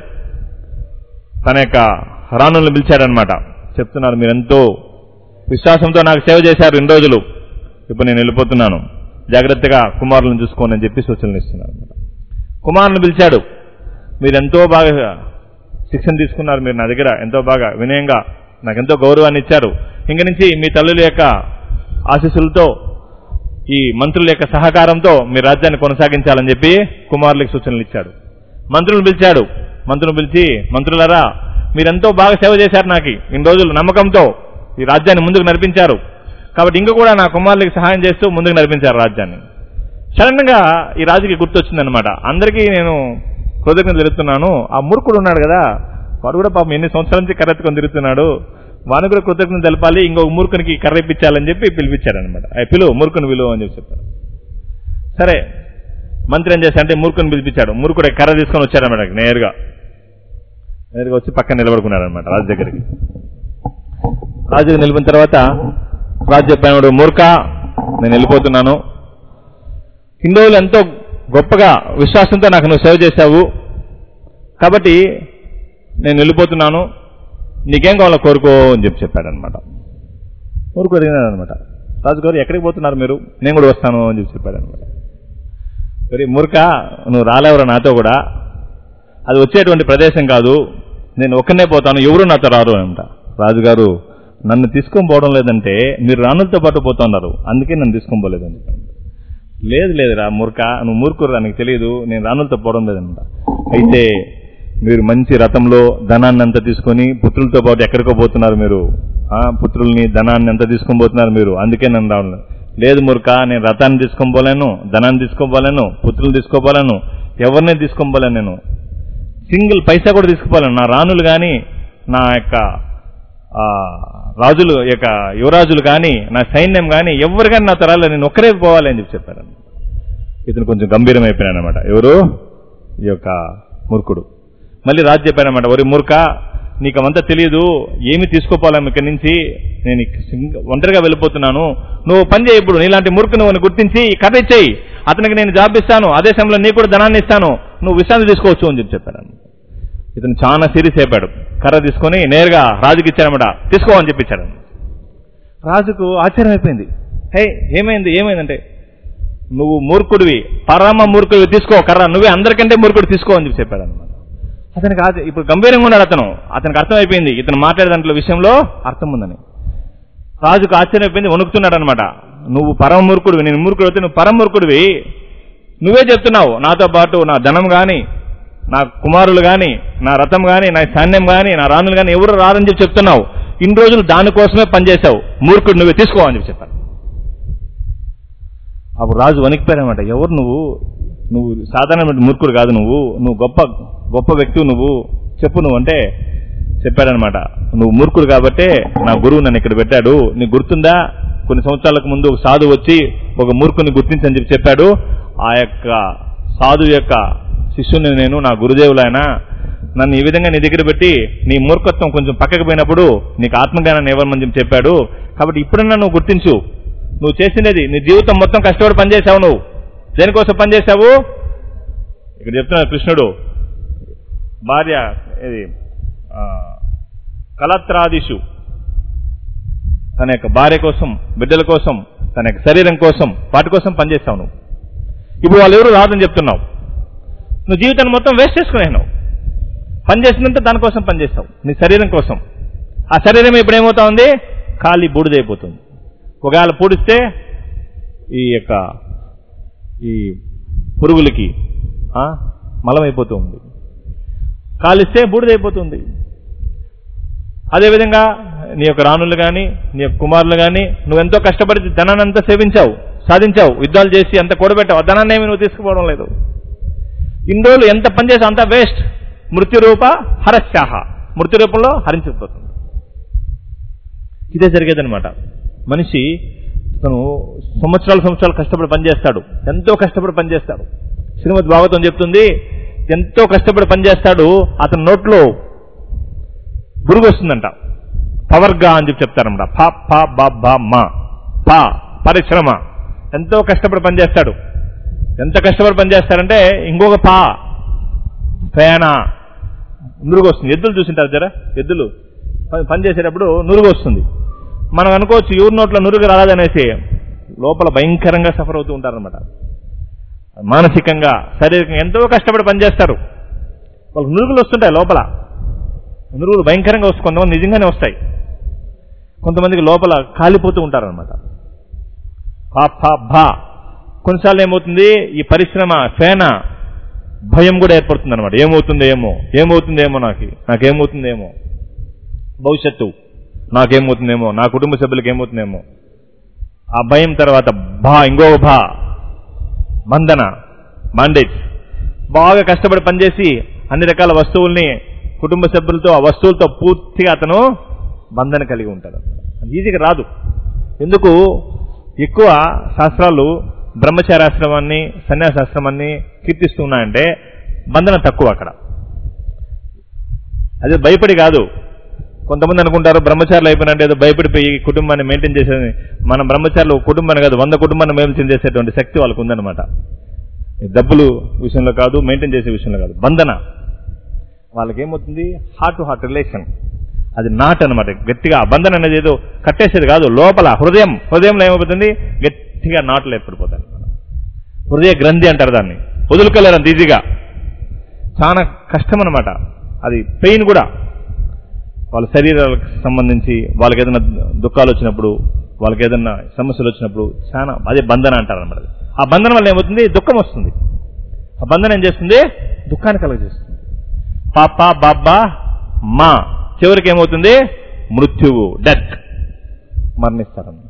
తన యొక్క రాణుల్ని పిలిచాడనమాట చెప్తున్నారు మీరెంతో విశ్వాసంతో నాకు సేవ చేశారు ఇన్ని రోజులు ఇప్పుడు నేను వెళ్ళిపోతున్నాను జాగ్రత్తగా కుమారులను చూసుకోండి అని చెప్పి సూచనలు ఇస్తున్నారు అనమాట కుమారుని పిలిచాడు మీరు ఎంతో బాగా శిక్షణ తీసుకున్నారు మీరు నా దగ్గర ఎంతో బాగా వినయంగా నాకు ఎంతో గౌరవాన్ని ఇచ్చారు ఇంక నుంచి మీ తల్లుల యొక్క ఆశీస్సులతో ఈ మంత్రుల యొక్క సహకారంతో మీ రాజ్యాన్ని కొనసాగించాలని చెప్పి కుమారులకు సూచనలు ఇచ్చాడు మంత్రులను పిలిచాడు మంత్రులను పిలిచి మంత్రులారా మీరెంతో బాగా సేవ చేశారు నాకు ఇన్ని రోజులు నమ్మకంతో ఈ రాజ్యాన్ని ముందుకు నడిపించారు కాబట్టి ఇంకా కూడా నా కుమారులకి సహాయం చేస్తూ ముందుకు నడిపించారు రాజ్యాన్ని సడన్ గా ఈ రాజుకి గుర్తొచ్చిందనమాట అందరికీ నేను కృతజ్ఞతలు తెలుపుతున్నాను ఆ మూర్ఖుడు ఉన్నాడు కదా వాడు కూడా పాపం ఎన్ని సంవత్సరాల నుంచి కర్రెత్తుకొని తిరుగుతున్నాడు వాని కూడా కృతజ్ఞత తెలపాలి ఇంకొక మూర్ఖునికి కర్ర ఇప్పించాలని చెప్పి పిలిపించారనమాట పిలువు మూర్ఖుని విలువ అని చెప్పి చెప్పారు సరే మంత్రి ఏం చేశాడంటే మూర్ఖుని పిలిపించాడు మూర్ఖుడు కర్ర తీసుకొని వచ్చారనమాట నేరుగా నేరుగా వచ్చి పక్కన నిలబడుకున్నారనమాట రాజు దగ్గరికి రాజు నిలిపిన తర్వాత రాజు చెప్పాడు మూర్ఖ నేను వెళ్ళిపోతున్నాను ఇన్ని రోజులు ఎంతో గొప్పగా విశ్వాసంతో నాకు నువ్వు సేవ చేశావు కాబట్టి నేను వెళ్ళిపోతున్నాను నీకేం కావాలో కోరుకో అని చెప్పి చెప్పాడనమాట కోరుకో అడిగినాడనమాట రాజుగారు ఎక్కడికి పోతున్నారు మీరు నేను కూడా వస్తాను అని చెప్పి చెప్పాడనమాట మరి మూర్ఖ నువ్వు రాలేవరా నాతో కూడా అది వచ్చేటువంటి ప్రదేశం కాదు నేను ఒక్కనే పోతాను ఎవరు నాతో రారు అంట రాజుగారు నన్ను తీసుకొని పోవడం లేదంటే మీరు రానులతో పాటు పోతున్నారు అందుకే నన్ను తీసుకొని పోలేదని చెప్పాను లేదు లేదురా మూర్ఖ నువ్వు మూర్ఖురా నీకు తెలియదు నేను రానులతో పోవడం లేదనమాట అయితే మీరు మంచి రథంలో ధనాన్ని అంతా తీసుకొని పుత్రులతో పాటు ఎక్కడికో పోతున్నారు మీరు ఆ పుత్రుల్ని ధనాన్ని ఎంత తీసుకొని పోతున్నారు మీరు అందుకే నన్ను రావడం లేదు మూర్ఖ నేను రథాన్ని తీసుకొని పోలేను ధనాన్ని తీసుకోపోలేను పుత్రులు తీసుకోపోలేను ఎవరిని తీసుకొని పోలేను నేను సింగిల్ పైసా కూడా తీసుకుపోలేను నా రాణులు కానీ నా యొక్క ఆ, రాజులు యొక్క యువరాజులు కానీ నా సైన్యం కానీ ఎవరు కానీ నాతో రాలేదు నేను ఒక్కరే పోవాలి అని చెప్పి చెప్పారు ఇతను కొంచెం గంభీరం అయిపోయాడు అనమాట ఎవరు ఈ యొక్క మూర్ఖుడు మళ్ళీ రాజు చెప్పాడనమాట ఒరి మూర్ఖ నీకు అవంతా తెలియదు ఏమి తీసుకోపోలేము ఇక్కడి నుంచి నేను ఇక సింగ- ఒంటరిగా వెళ్ళిపోతున్నాను నువ్వు పని చేయి ఇప్పుడు నీలాంటి మూర్ఖు నువ్వు గుర్తించి ఈ కథ ఇచ్చేయి అతనికి నేను జాబ్ ఇస్తాను అదే సమయంలో నీకు కూడా ధనాన్ని ఇస్తాను నువ్వు విశ్రాంతి తీసుకోవచ్చు అని చెప్పి చెప్పాడు ఇతను చాలా సీరియస్ అయిపోయాడు కర్ర తీసుకొని నేరుగా రాజుకి ఇచ్చాడనమాట తీసుకో అని చెప్పించాడు రాజుకు ఆశ్చర్యం అయిపోయింది హే ఏమైంది ఏమైందంటే నువ్వు మూర్ఖుడివి పరమ మూర్ఖుడివి తీసుకో కర్ర నువ్వే అందరికంటే మూర్ఖుడు తీసుకో అని చెప్పి చెప్పాడు అనమాట అతనికి ఆశ్చర్యం- ఇప్పుడు గంభీరంగా ఉన్నాడు అతను అతనికి అర్థమైపోయింది ఇతను మాట్లాడే దాంట్లో విషయంలో అర్థం ఉందని రాజుకు ఆశ్చర్యం అయిపోయింది వణుకుతున్నాడు అనమాట నువ్వు పరమ మూర్ఖుడివి నేను మూర్ఖుడు అయితే నువ్వు పరమ మూర్ఖుడివి నువ్వే చెప్తున్నావు నాతో పాటు నా ధనం గాని నా కుమారులు గాని నా రథం గాని నా సైన్యం గాని నా రాణులు గాని ఎవరు రారని చెప్పి చెప్తున్నావు ఇన్ని రోజులు దానికోసమే పనిచేశావు మూర్ఖుడు నువ్వే తీసుకో అని చెప్పి చెప్పాను అప్పుడు రాజు వణికిపోయాడనమాట ఎవరు నువ్వు నువ్వు సాధారణమైన మూర్ఖుడు కాదు నువ్వు నువ్వు గొప్ప గొప్ప వ్యక్తివి నువ్వు చెప్పు నువ్వు అంటే చెప్పాడనమాట నువ్వు మూర్ఖుడు కాబట్టే నా గురువు నన్ను ఇక్కడ పెట్టాడు నీకు గుర్తుందా కొన్ని సంవత్సరాలకు ముందు ఒక సాధువు వచ్చి ఒక మూర్ఖుని గుర్తించని చెప్పి చెప్పాడు ఆ యొక్క సాధువు యొక్క శిష్యుని నేను నా గురుదేవులు ఆయన నన్ను ఈ విధంగా నీ దగ్గర పెట్టి నీ మూర్ఖత్వం కొంచెం పక్కకు పోయినప్పుడు నీకు ఆత్మజ్ఞానాన్ని ఇవ్వమని చెప్పి చెప్పాడు కాబట్టి ఇప్పుడన్నా నువ్వు గుర్తించు నువ్వు చేసినది నీ జీవితం మొత్తం కష్టపడి పనిచేశావు నువ్వు దేనికోసం పనిచేశావు ఇక్కడ చెప్తున్నాడు కృష్ణుడు భార్య ఇది ఆ, కలత్రాదిషు తన యొక్క భార్య కోసం బిడ్డల కోసం తన యొక్క శరీరం కోసం వాటి కోసం పనిచేస్తావు నువ్వు ఇప్పుడు వాళ్ళు ఎవరు రాదని చెప్తున్నావు నువ్వు జీవితాన్ని మొత్తం వేస్ట్ చేసుకునేనావు పని చేసినంత దానికోసం పనిచేస్తావు నీ శరీరం కోసం ఆ శరీరం ఇప్పుడు ఏమవుతా ఉంది ఖాళీ బూడిదైపోతుంది ఒకవేళ పూడిస్తే ఈ యొక్క ఈ పురుగులకి ఆ, మలమైపోతూ ఉంది కాలిస్తే బూడిదైపోతుంది అదేవిధంగా నీ యొక్క రాణులు కానీ నీ యొక్క కుమారులు కానీ నువ్వెంతో కష్టపడి ధనాన్ని అంతా సేవించావు సాధించావు యుద్ధాలు చేసి అంత కూడబెట్టావు ఆ ధనాన్ని ఏమి నువ్వు తీసుకుపోవడం లేదు ఇన్ని రోజులు ఎంత పని చేసావు అంత వేస్ట్ మృత్యు రూప హరశాహ మృత్యు రూపంలో హరించిపోతుంది ఇదే జరిగేదనమాట మనిషి తను సంవత్సరాలు సంవత్సరాలు కష్టపడి పనిచేస్తాడు ఎంతో కష్టపడి పనిచేస్తాడు శ్రీమద్ భాగవతం చెప్తుంది ఎంతో కష్టపడి పనిచేస్తాడు అతని నోట్లో బురుగు వస్తుందంట పవర్గా అని చెప్పి చెప్తారన్నమాట పా పా బా బా మా పా పరిశ్రమ ఎంతో కష్టపడి పనిచేస్తాడు ఎంత కష్టపడి పనిచేస్తాడంటే ఇంకొక పా పేన నురుగు వస్తుంది ఎద్దులు చూసింటారు జరా ఎద్దులు పని- పని చేసేటప్పుడు నురుగు వస్తుంది మనం అనుకోవచ్చు ఎవరి నోట్లో నురుగు రాలేదనేసి లోపల భయంకరంగా సఫర్ అవుతూ ఉంటారనమాట మానసికంగా శారీరకంగా ఎంతో కష్టపడి పనిచేస్తారు వాళ్ళకి నురుగులు వస్తుంటాయి లోపల నురుగులు భయంకరంగా వస్తాయి కొంతమంది నిజంగానే వస్తాయి కొంతమందికి లోపల కాలిపోతూ ఉంటారనమాట పా పా భా కొన్నిసార్లు ఏమవుతుంది ఈ పరిశ్రమ ఫేన భయం కూడా ఏర్పడుతుంది అనమాట ఏమవుతుందో ఏమో ఏమవుతుందేమో నాకు నాకేమవుతుందేమో భవిష్యత్తు నాకేమవుతుందేమో నా కుటుంబ సభ్యులకు ఏమవుతుందేమో ఆ భయం తర్వాత భా ఇంకో భా బంధన బాండేజ్ బాగా కష్టపడి పనిచేసి అన్ని రకాల వస్తువుల్ని కుటుంబ సభ్యులతో ఆ వస్తువులతో పూర్తిగా అతను బంధన కలిగి ఉంటాడు అది ఈజీగా రాదు ఎందుకు ఎక్కువ శాస్త్రాలు బ్రహ్మచారాశ్రమాన్ని సన్యాసాశ్రమాన్ని కీర్తిస్తూ ఉన్నాయంటే బంధన తక్కువ అక్కడ అదే భయపడి కాదు కొంతమంది అనుకుంటారు బ్రహ్మచారులు అయిపోయినంటే ఏదో భయపడిపోయి కుటుంబాన్ని మెయింటైన్ చేసేది మన బ్రహ్మచారులు ఒక కుటుంబాన్ని కాదు వంద కుటుంబాన్ని మెయింటైన్ చేసేటువంటి శక్తి వాళ్ళకు ఉందన్నమాట ఈ డబ్బులు విషయంలో కాదు మెయింటైన్ చేసే విషయంలో కాదు బంధన వాళ్ళకి ఏమవుతుంది హార్ట్ టు హార్ట్ రిలేషన్ అది నాట్ అనమాట గట్టిగా ఆ బంధన అనేది ఏదో కట్టేసేది కాదు లోపల హృదయం హృదయంలో ఏమైపోతుంది గట్టిగా నాట్లు ఏర్పడిపోతాయి హృదయ గ్రంథి అంటారు దాన్ని వదులుకోలేరు అంత ఈజీగా చాలా కష్టం అనమాట అది పెయిన్ కూడా వాళ్ళ శరీరాలకు సంబంధించి వాళ్ళకి ఏదైనా దుఃఖాలు వచ్చినప్పుడు వాళ్ళకి ఏదైనా సమస్యలు వచ్చినప్పుడు చాలా అదే బంధన అంటారు అనమాట ఆ బంధన వల్ల ఏమవుతుంది దుఃఖం వస్తుంది ఆ బంధన ఏం చేస్తుంది దుఃఖాన్ని కలుగజేస్తుంది పాప బాబ్బా మా చివరికి ఏమవుతుంది మృత్యువు డెత్ మరణిస్తారన్నమాట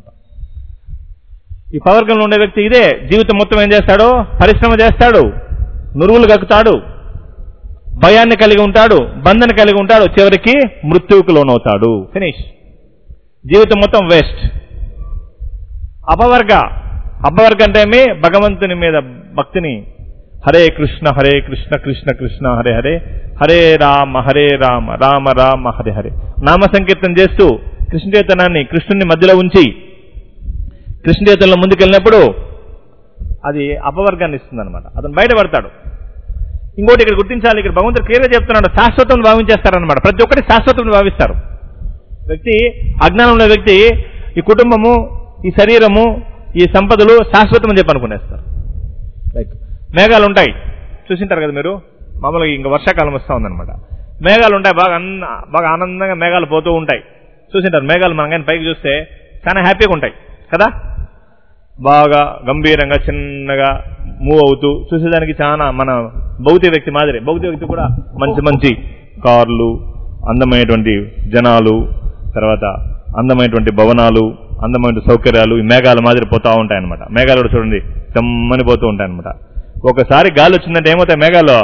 ఈ పవర్గంలో ఉండే వ్యక్తి ఇదే జీవితం మొత్తం ఏం చేస్తాడు పరిశ్రమ చేస్తాడు నురువులు గక్కుతాడు భయాన్ని కలిగి ఉంటాడు బంధన కలిగి ఉంటాడు చివరికి మృత్యువుకు లోనవుతాడు ఫినిష్ జీవితం మొత్తం వేస్ట్ అపవర్గ అపవర్గ అంటే ఏమి భగవంతుని మీద భక్తిని హరే కృష్ణ హరే కృష్ణ కృష్ణ కృష్ణ హరే హరే హరే రామ హరే రామ రామ రామ హరే హరే నామ సంకీర్తన చేస్తూ కృష్ణ చైతన్యాన్ని కృష్ణుని మధ్యలో ఉంచి కృష్ణ చైతన్యంలో ముందుకెళ్ళినప్పుడు అది అపవర్గాన్ని ఇస్తుంది అనమాట అతను బయటపడతాడు ఇంకోటి ఇక్కడ గుర్తించాలి ఇక్కడ భగవంతుడు క్లియర్గా చెప్తున్నాడు శాశ్వతం భావించేస్తారనమాట ప్రతి ఒక్కటి శాశ్వతం భావిస్తారు వ్యక్తి అజ్ఞానంలో వ్యక్తి ఈ కుటుంబము ఈ శరీరము ఈ సంపదలు శాశ్వతం అని చెప్పి అనుకునేస్తారు లైక్ మేఘాలు ఉంటాయి చూసింటారు కదా మీరు మామూలుగా ఇంకా వర్షాకాలం వస్తూ ఉందన్నమాట మేఘాలు ఉంటాయి బాగా అన్న బాగా ఆనందంగా మేఘాలు పోతూ ఉంటాయి చూసింటారు మేఘాలు మనం కానీ పైకి చూస్తే చాలా హ్యాపీగా ఉంటాయి కదా బాగా గంభీరంగా చిన్నగా మూవ్ అవుతూ చూసేదానికి చాలా మన భౌతిక వ్యక్తి మాదిరి భౌతిక వ్యక్తి కూడా మంచి మంచి కార్లు అందమైనటువంటి జనాలు తర్వాత అందమైనటువంటి భవనాలు అందమైన సౌకర్యాలు ఈ మేఘాల మాదిరి పోతా ఉంటాయి అనమాట మేఘాలు కూడా చూడండి దమ్మని పోతూ ఉంటాయి అనమాట ఒకసారి గాలి వచ్చిందంటే ఏమవుతాయి మేఘాలు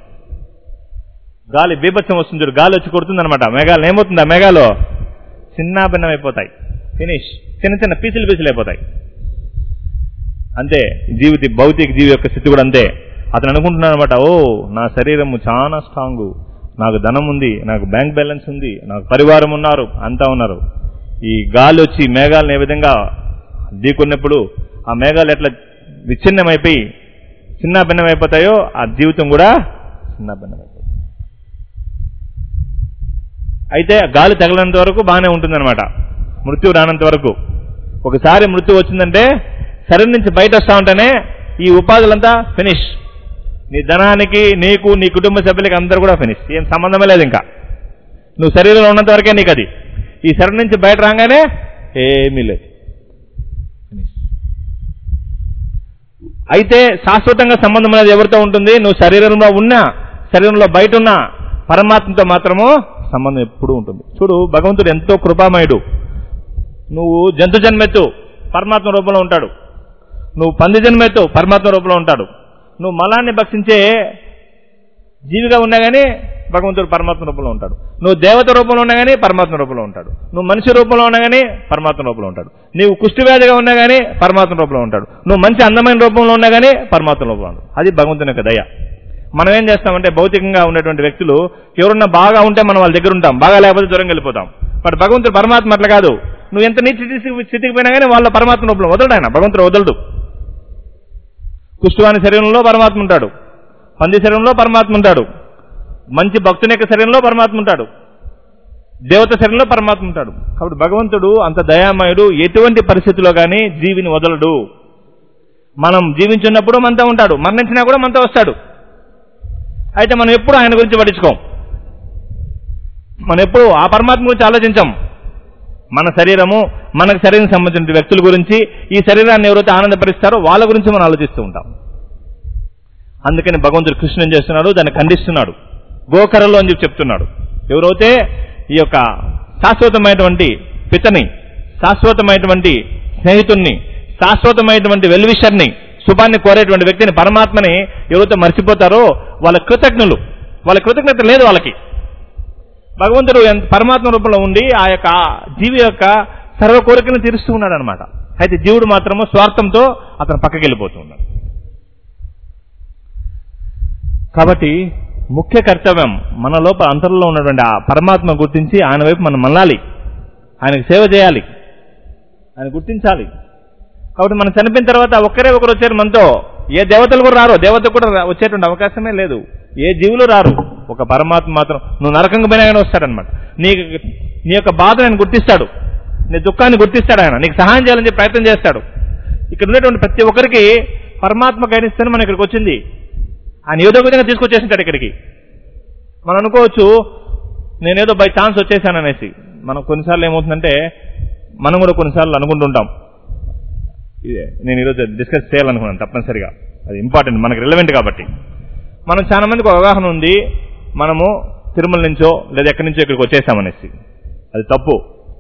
గాలి బీభత్సం వస్తుంది చూడు గాలి వచ్చి కొడుతుంది అనమాట మేఘాలు ఏమవుతుంది ఆ మేఘాలు చిన్న భిన్నం అయిపోతాయి ఫినిష్ చిన్న చిన్న పీసులు పీసులు అయిపోతాయి అంతే జీవిత భౌతిక జీవి యొక్క స్థితి కూడా అంతే అతను అనుకుంటున్నాడు అనమాట ఓ నా శరీరము చాలా స్ట్రాంగ్ నాకు ధనం ఉంది నాకు బ్యాంక్ బ్యాలెన్స్ ఉంది నాకు పరివారం ఉన్నారు అంతా ఉన్నారు ఈ గాలి వచ్చి మేఘాలను ఏ విధంగా ఢీకొన్నప్పుడు ఆ మేఘాలు ఎట్లా విచ్ఛిన్నమైపోయి చిన్న భిన్నం అయిపోతాయో ఆ జీవితం కూడా చిన్న భిన్నం అయిపోతుంది అయితే గాలి తగలనంత వరకు బాగానే ఉంటుందన్నమాట మృత్యు రానంత వరకు ఒకసారి మృత్యు వచ్చిందంటే శరీరం నుంచి బయట వస్తా ఉంటేనే ఈ ఉపాధులంతా ఫినిష్ నీ ధనానికి నీకు నీ కుటుంబ సభ్యులకి అందరూ కూడా ఫినిష్ ఏం సంబంధమే లేదు ఇంకా నువ్వు శరీరంలో ఉన్నంత వరకే నీకు అది ఈ శరీరం నుంచి బయట రాగానే ఏమీ లేదు ఫినిష్ అయితే శాశ్వతంగా సంబంధం అనేది ఎవరితో ఉంటుంది నువ్వు శరీరంలో ఉన్నా శరీరంలో బయట ఉన్నా పరమాత్మతో మాత్రము సంబంధం ఎప్పుడూ ఉంటుంది చూడు భగవంతుడు ఎంతో కృపామయుడు నువ్వు జంతు జన్మెత్తు పరమాత్మ రూపంలో ఉంటాడు నువ్వు పంది జన్మెత్తు పరమాత్మ రూపంలో ఉంటాడు నువ్వు మలాన్ని భక్షించే జీవిగా ఉన్నా కానీ భగవంతుడు పరమాత్మ రూపంలో ఉంటాడు నువ్వు దేవత రూపంలో ఉన్నా కానీ పరమాత్మ రూపంలో ఉంటాడు నువ్వు మనిషి రూపంలో ఉన్నా కానీ పరమాత్మ రూపంలో ఉంటాడు నీవు కుష్టివ్యాధిగా ఉన్నా కానీ పరమాత్మ రూపంలో ఉంటాడు నువ్వు మంచి అందమైన రూపంలో ఉన్నా కానీ పరమాత్మ రూపంలో ఉంటాడు అది భగవంతుని యొక్క దయ మనం ఏం చేస్తామంటే భౌతికంగా ఉన్నటువంటి వ్యక్తులు ఎవరున్నా బాగా ఉంటే మనం వాళ్ళ దగ్గర ఉంటాం బాగా లేకపోతే దూరంగా వెళ్ళిపోతాం బట్ భగవంతుడు పరమాత్మ అట్లా కాదు నువ్వు ఎంత నీటి స్థితికి స్థితికి పోయినా కానీ వాళ్ళ పరమాత్మ రూపంలో వదలడు ఆయన భగవంతుడు వదలడు కుష్ఠవాని శరీరంలో పరమాత్మ ఉంటాడు పంది శరీరంలో పరమాత్మ ఉంటాడు మంచి భక్తుని యొక్క శరీరంలో పరమాత్మ ఉంటాడు దేవత శరీరంలో పరమాత్మ ఉంటాడు కాబట్టి భగవంతుడు అంత దయామయుడు ఎటువంటి పరిస్థితిలో కానీ జీవిని వదలడు మనం జీవించున్నప్పుడు మనతో ఉంటాడు మరణించినా కూడా మనతో వస్తాడు అయితే మనం ఎప్పుడు ఆయన గురించి పట్టించుకోం మనం ఎప్పుడు ఆ పరమాత్మ గురించి ఆలోచించాం మన శరీరము మనకు శరీరం సంబంధించిన వ్యక్తుల గురించి ఈ శరీరాన్ని ఎవరైతే ఆనందపరుస్తారో వాళ్ళ గురించి మనం ఆలోచిస్తూ ఉంటాం అందుకని భగవంతుడు కృష్ణ ఏం చేస్తున్నాడు దాన్ని ఖండిస్తున్నాడు గోకరలో అని చెప్పి చెప్తున్నాడు ఎవరైతే ఈ యొక్క శాశ్వతమైనటువంటి పితని శాశ్వతమైనటువంటి స్నేహితుణ్ణి శాశ్వతమైనటువంటి వెల్విషర్ని శుభాన్ని కోరేటువంటి వ్యక్తిని పరమాత్మని ఎవరైతే మర్చిపోతారో వాళ్ళ కృతజ్ఞులు వాళ్ళ కృతజ్ఞత లేదు వాళ్ళకి భగవంతుడు ఎంత- పరమాత్మ రూపంలో ఉండి ఆ యొక్క జీవి యొక్క సర్వ కోరికలను తీరుస్తూ ఉన్నాడు అనమాట అయితే జీవుడు మాత్రము స్వార్థంతో అతను పక్కకి వెళ్ళిపోతూ ఉన్నాడు కాబట్టి ముఖ్య కర్తవ్యం మన లోపల అంతరంలో ఉన్నటువంటి ఆ పరమాత్మ గుర్తించి ఆయన వైపు మనం మళ్ళాలి ఆయనకు సేవ చేయాలి ఆయన గుర్తించాలి కాబట్టి మనం చనిపోయిన తర్వాత ఒక్కరే ఒకరు వచ్చారు మనతో ఏ దేవతలు కూడా రారు దేవత కూడా రా- వచ్చేటువంటి అవకాశమే లేదు ఏ జీవులు రారు ఒక పరమాత్మ మాత్రం నువ్వు నరకంగా పోయినా కానీ వస్తాడనమాట నీకు నీ యొక్క బాధ ఆయన గుర్తిస్తాడు నీ దుఃఖాన్ని గుర్తిస్తాడు ఆయన నీకు సహాయం చేయాలని చెప్పి ప్రయత్నం చేస్తాడు ఇక్కడ ఉన్నటువంటి ప్రతి ఒక్కరికి పరమాత్మ గైనిస్తాను మనం ఇక్కడికి వచ్చింది ఆయన ఏదో ఒక విధంగా తీసుకొచ్చేసింటాడు ఇక్కడికి మనం అనుకోవచ్చు నేనేదో బై ఛాన్స్ వచ్చేసాను అనేసి మనం కొన్నిసార్లు ఏమవుతుందంటే మనం కూడా కొన్నిసార్లు అనుకుంటుంటాం ఇదే నేను ఈరోజు డిస్కస్ చేయాలనుకున్నాను తప్పనిసరిగా అది ఇంపార్టెంట్ మనకి రిలవెంట్ కాబట్టి మనం చాలా మందికి ఒక అవగాహన ఉంది మనము తిరుమల నుంచో లేదా ఎక్కడి నుంచో ఇక్కడికి వచ్చేసామనేసి అది తప్పు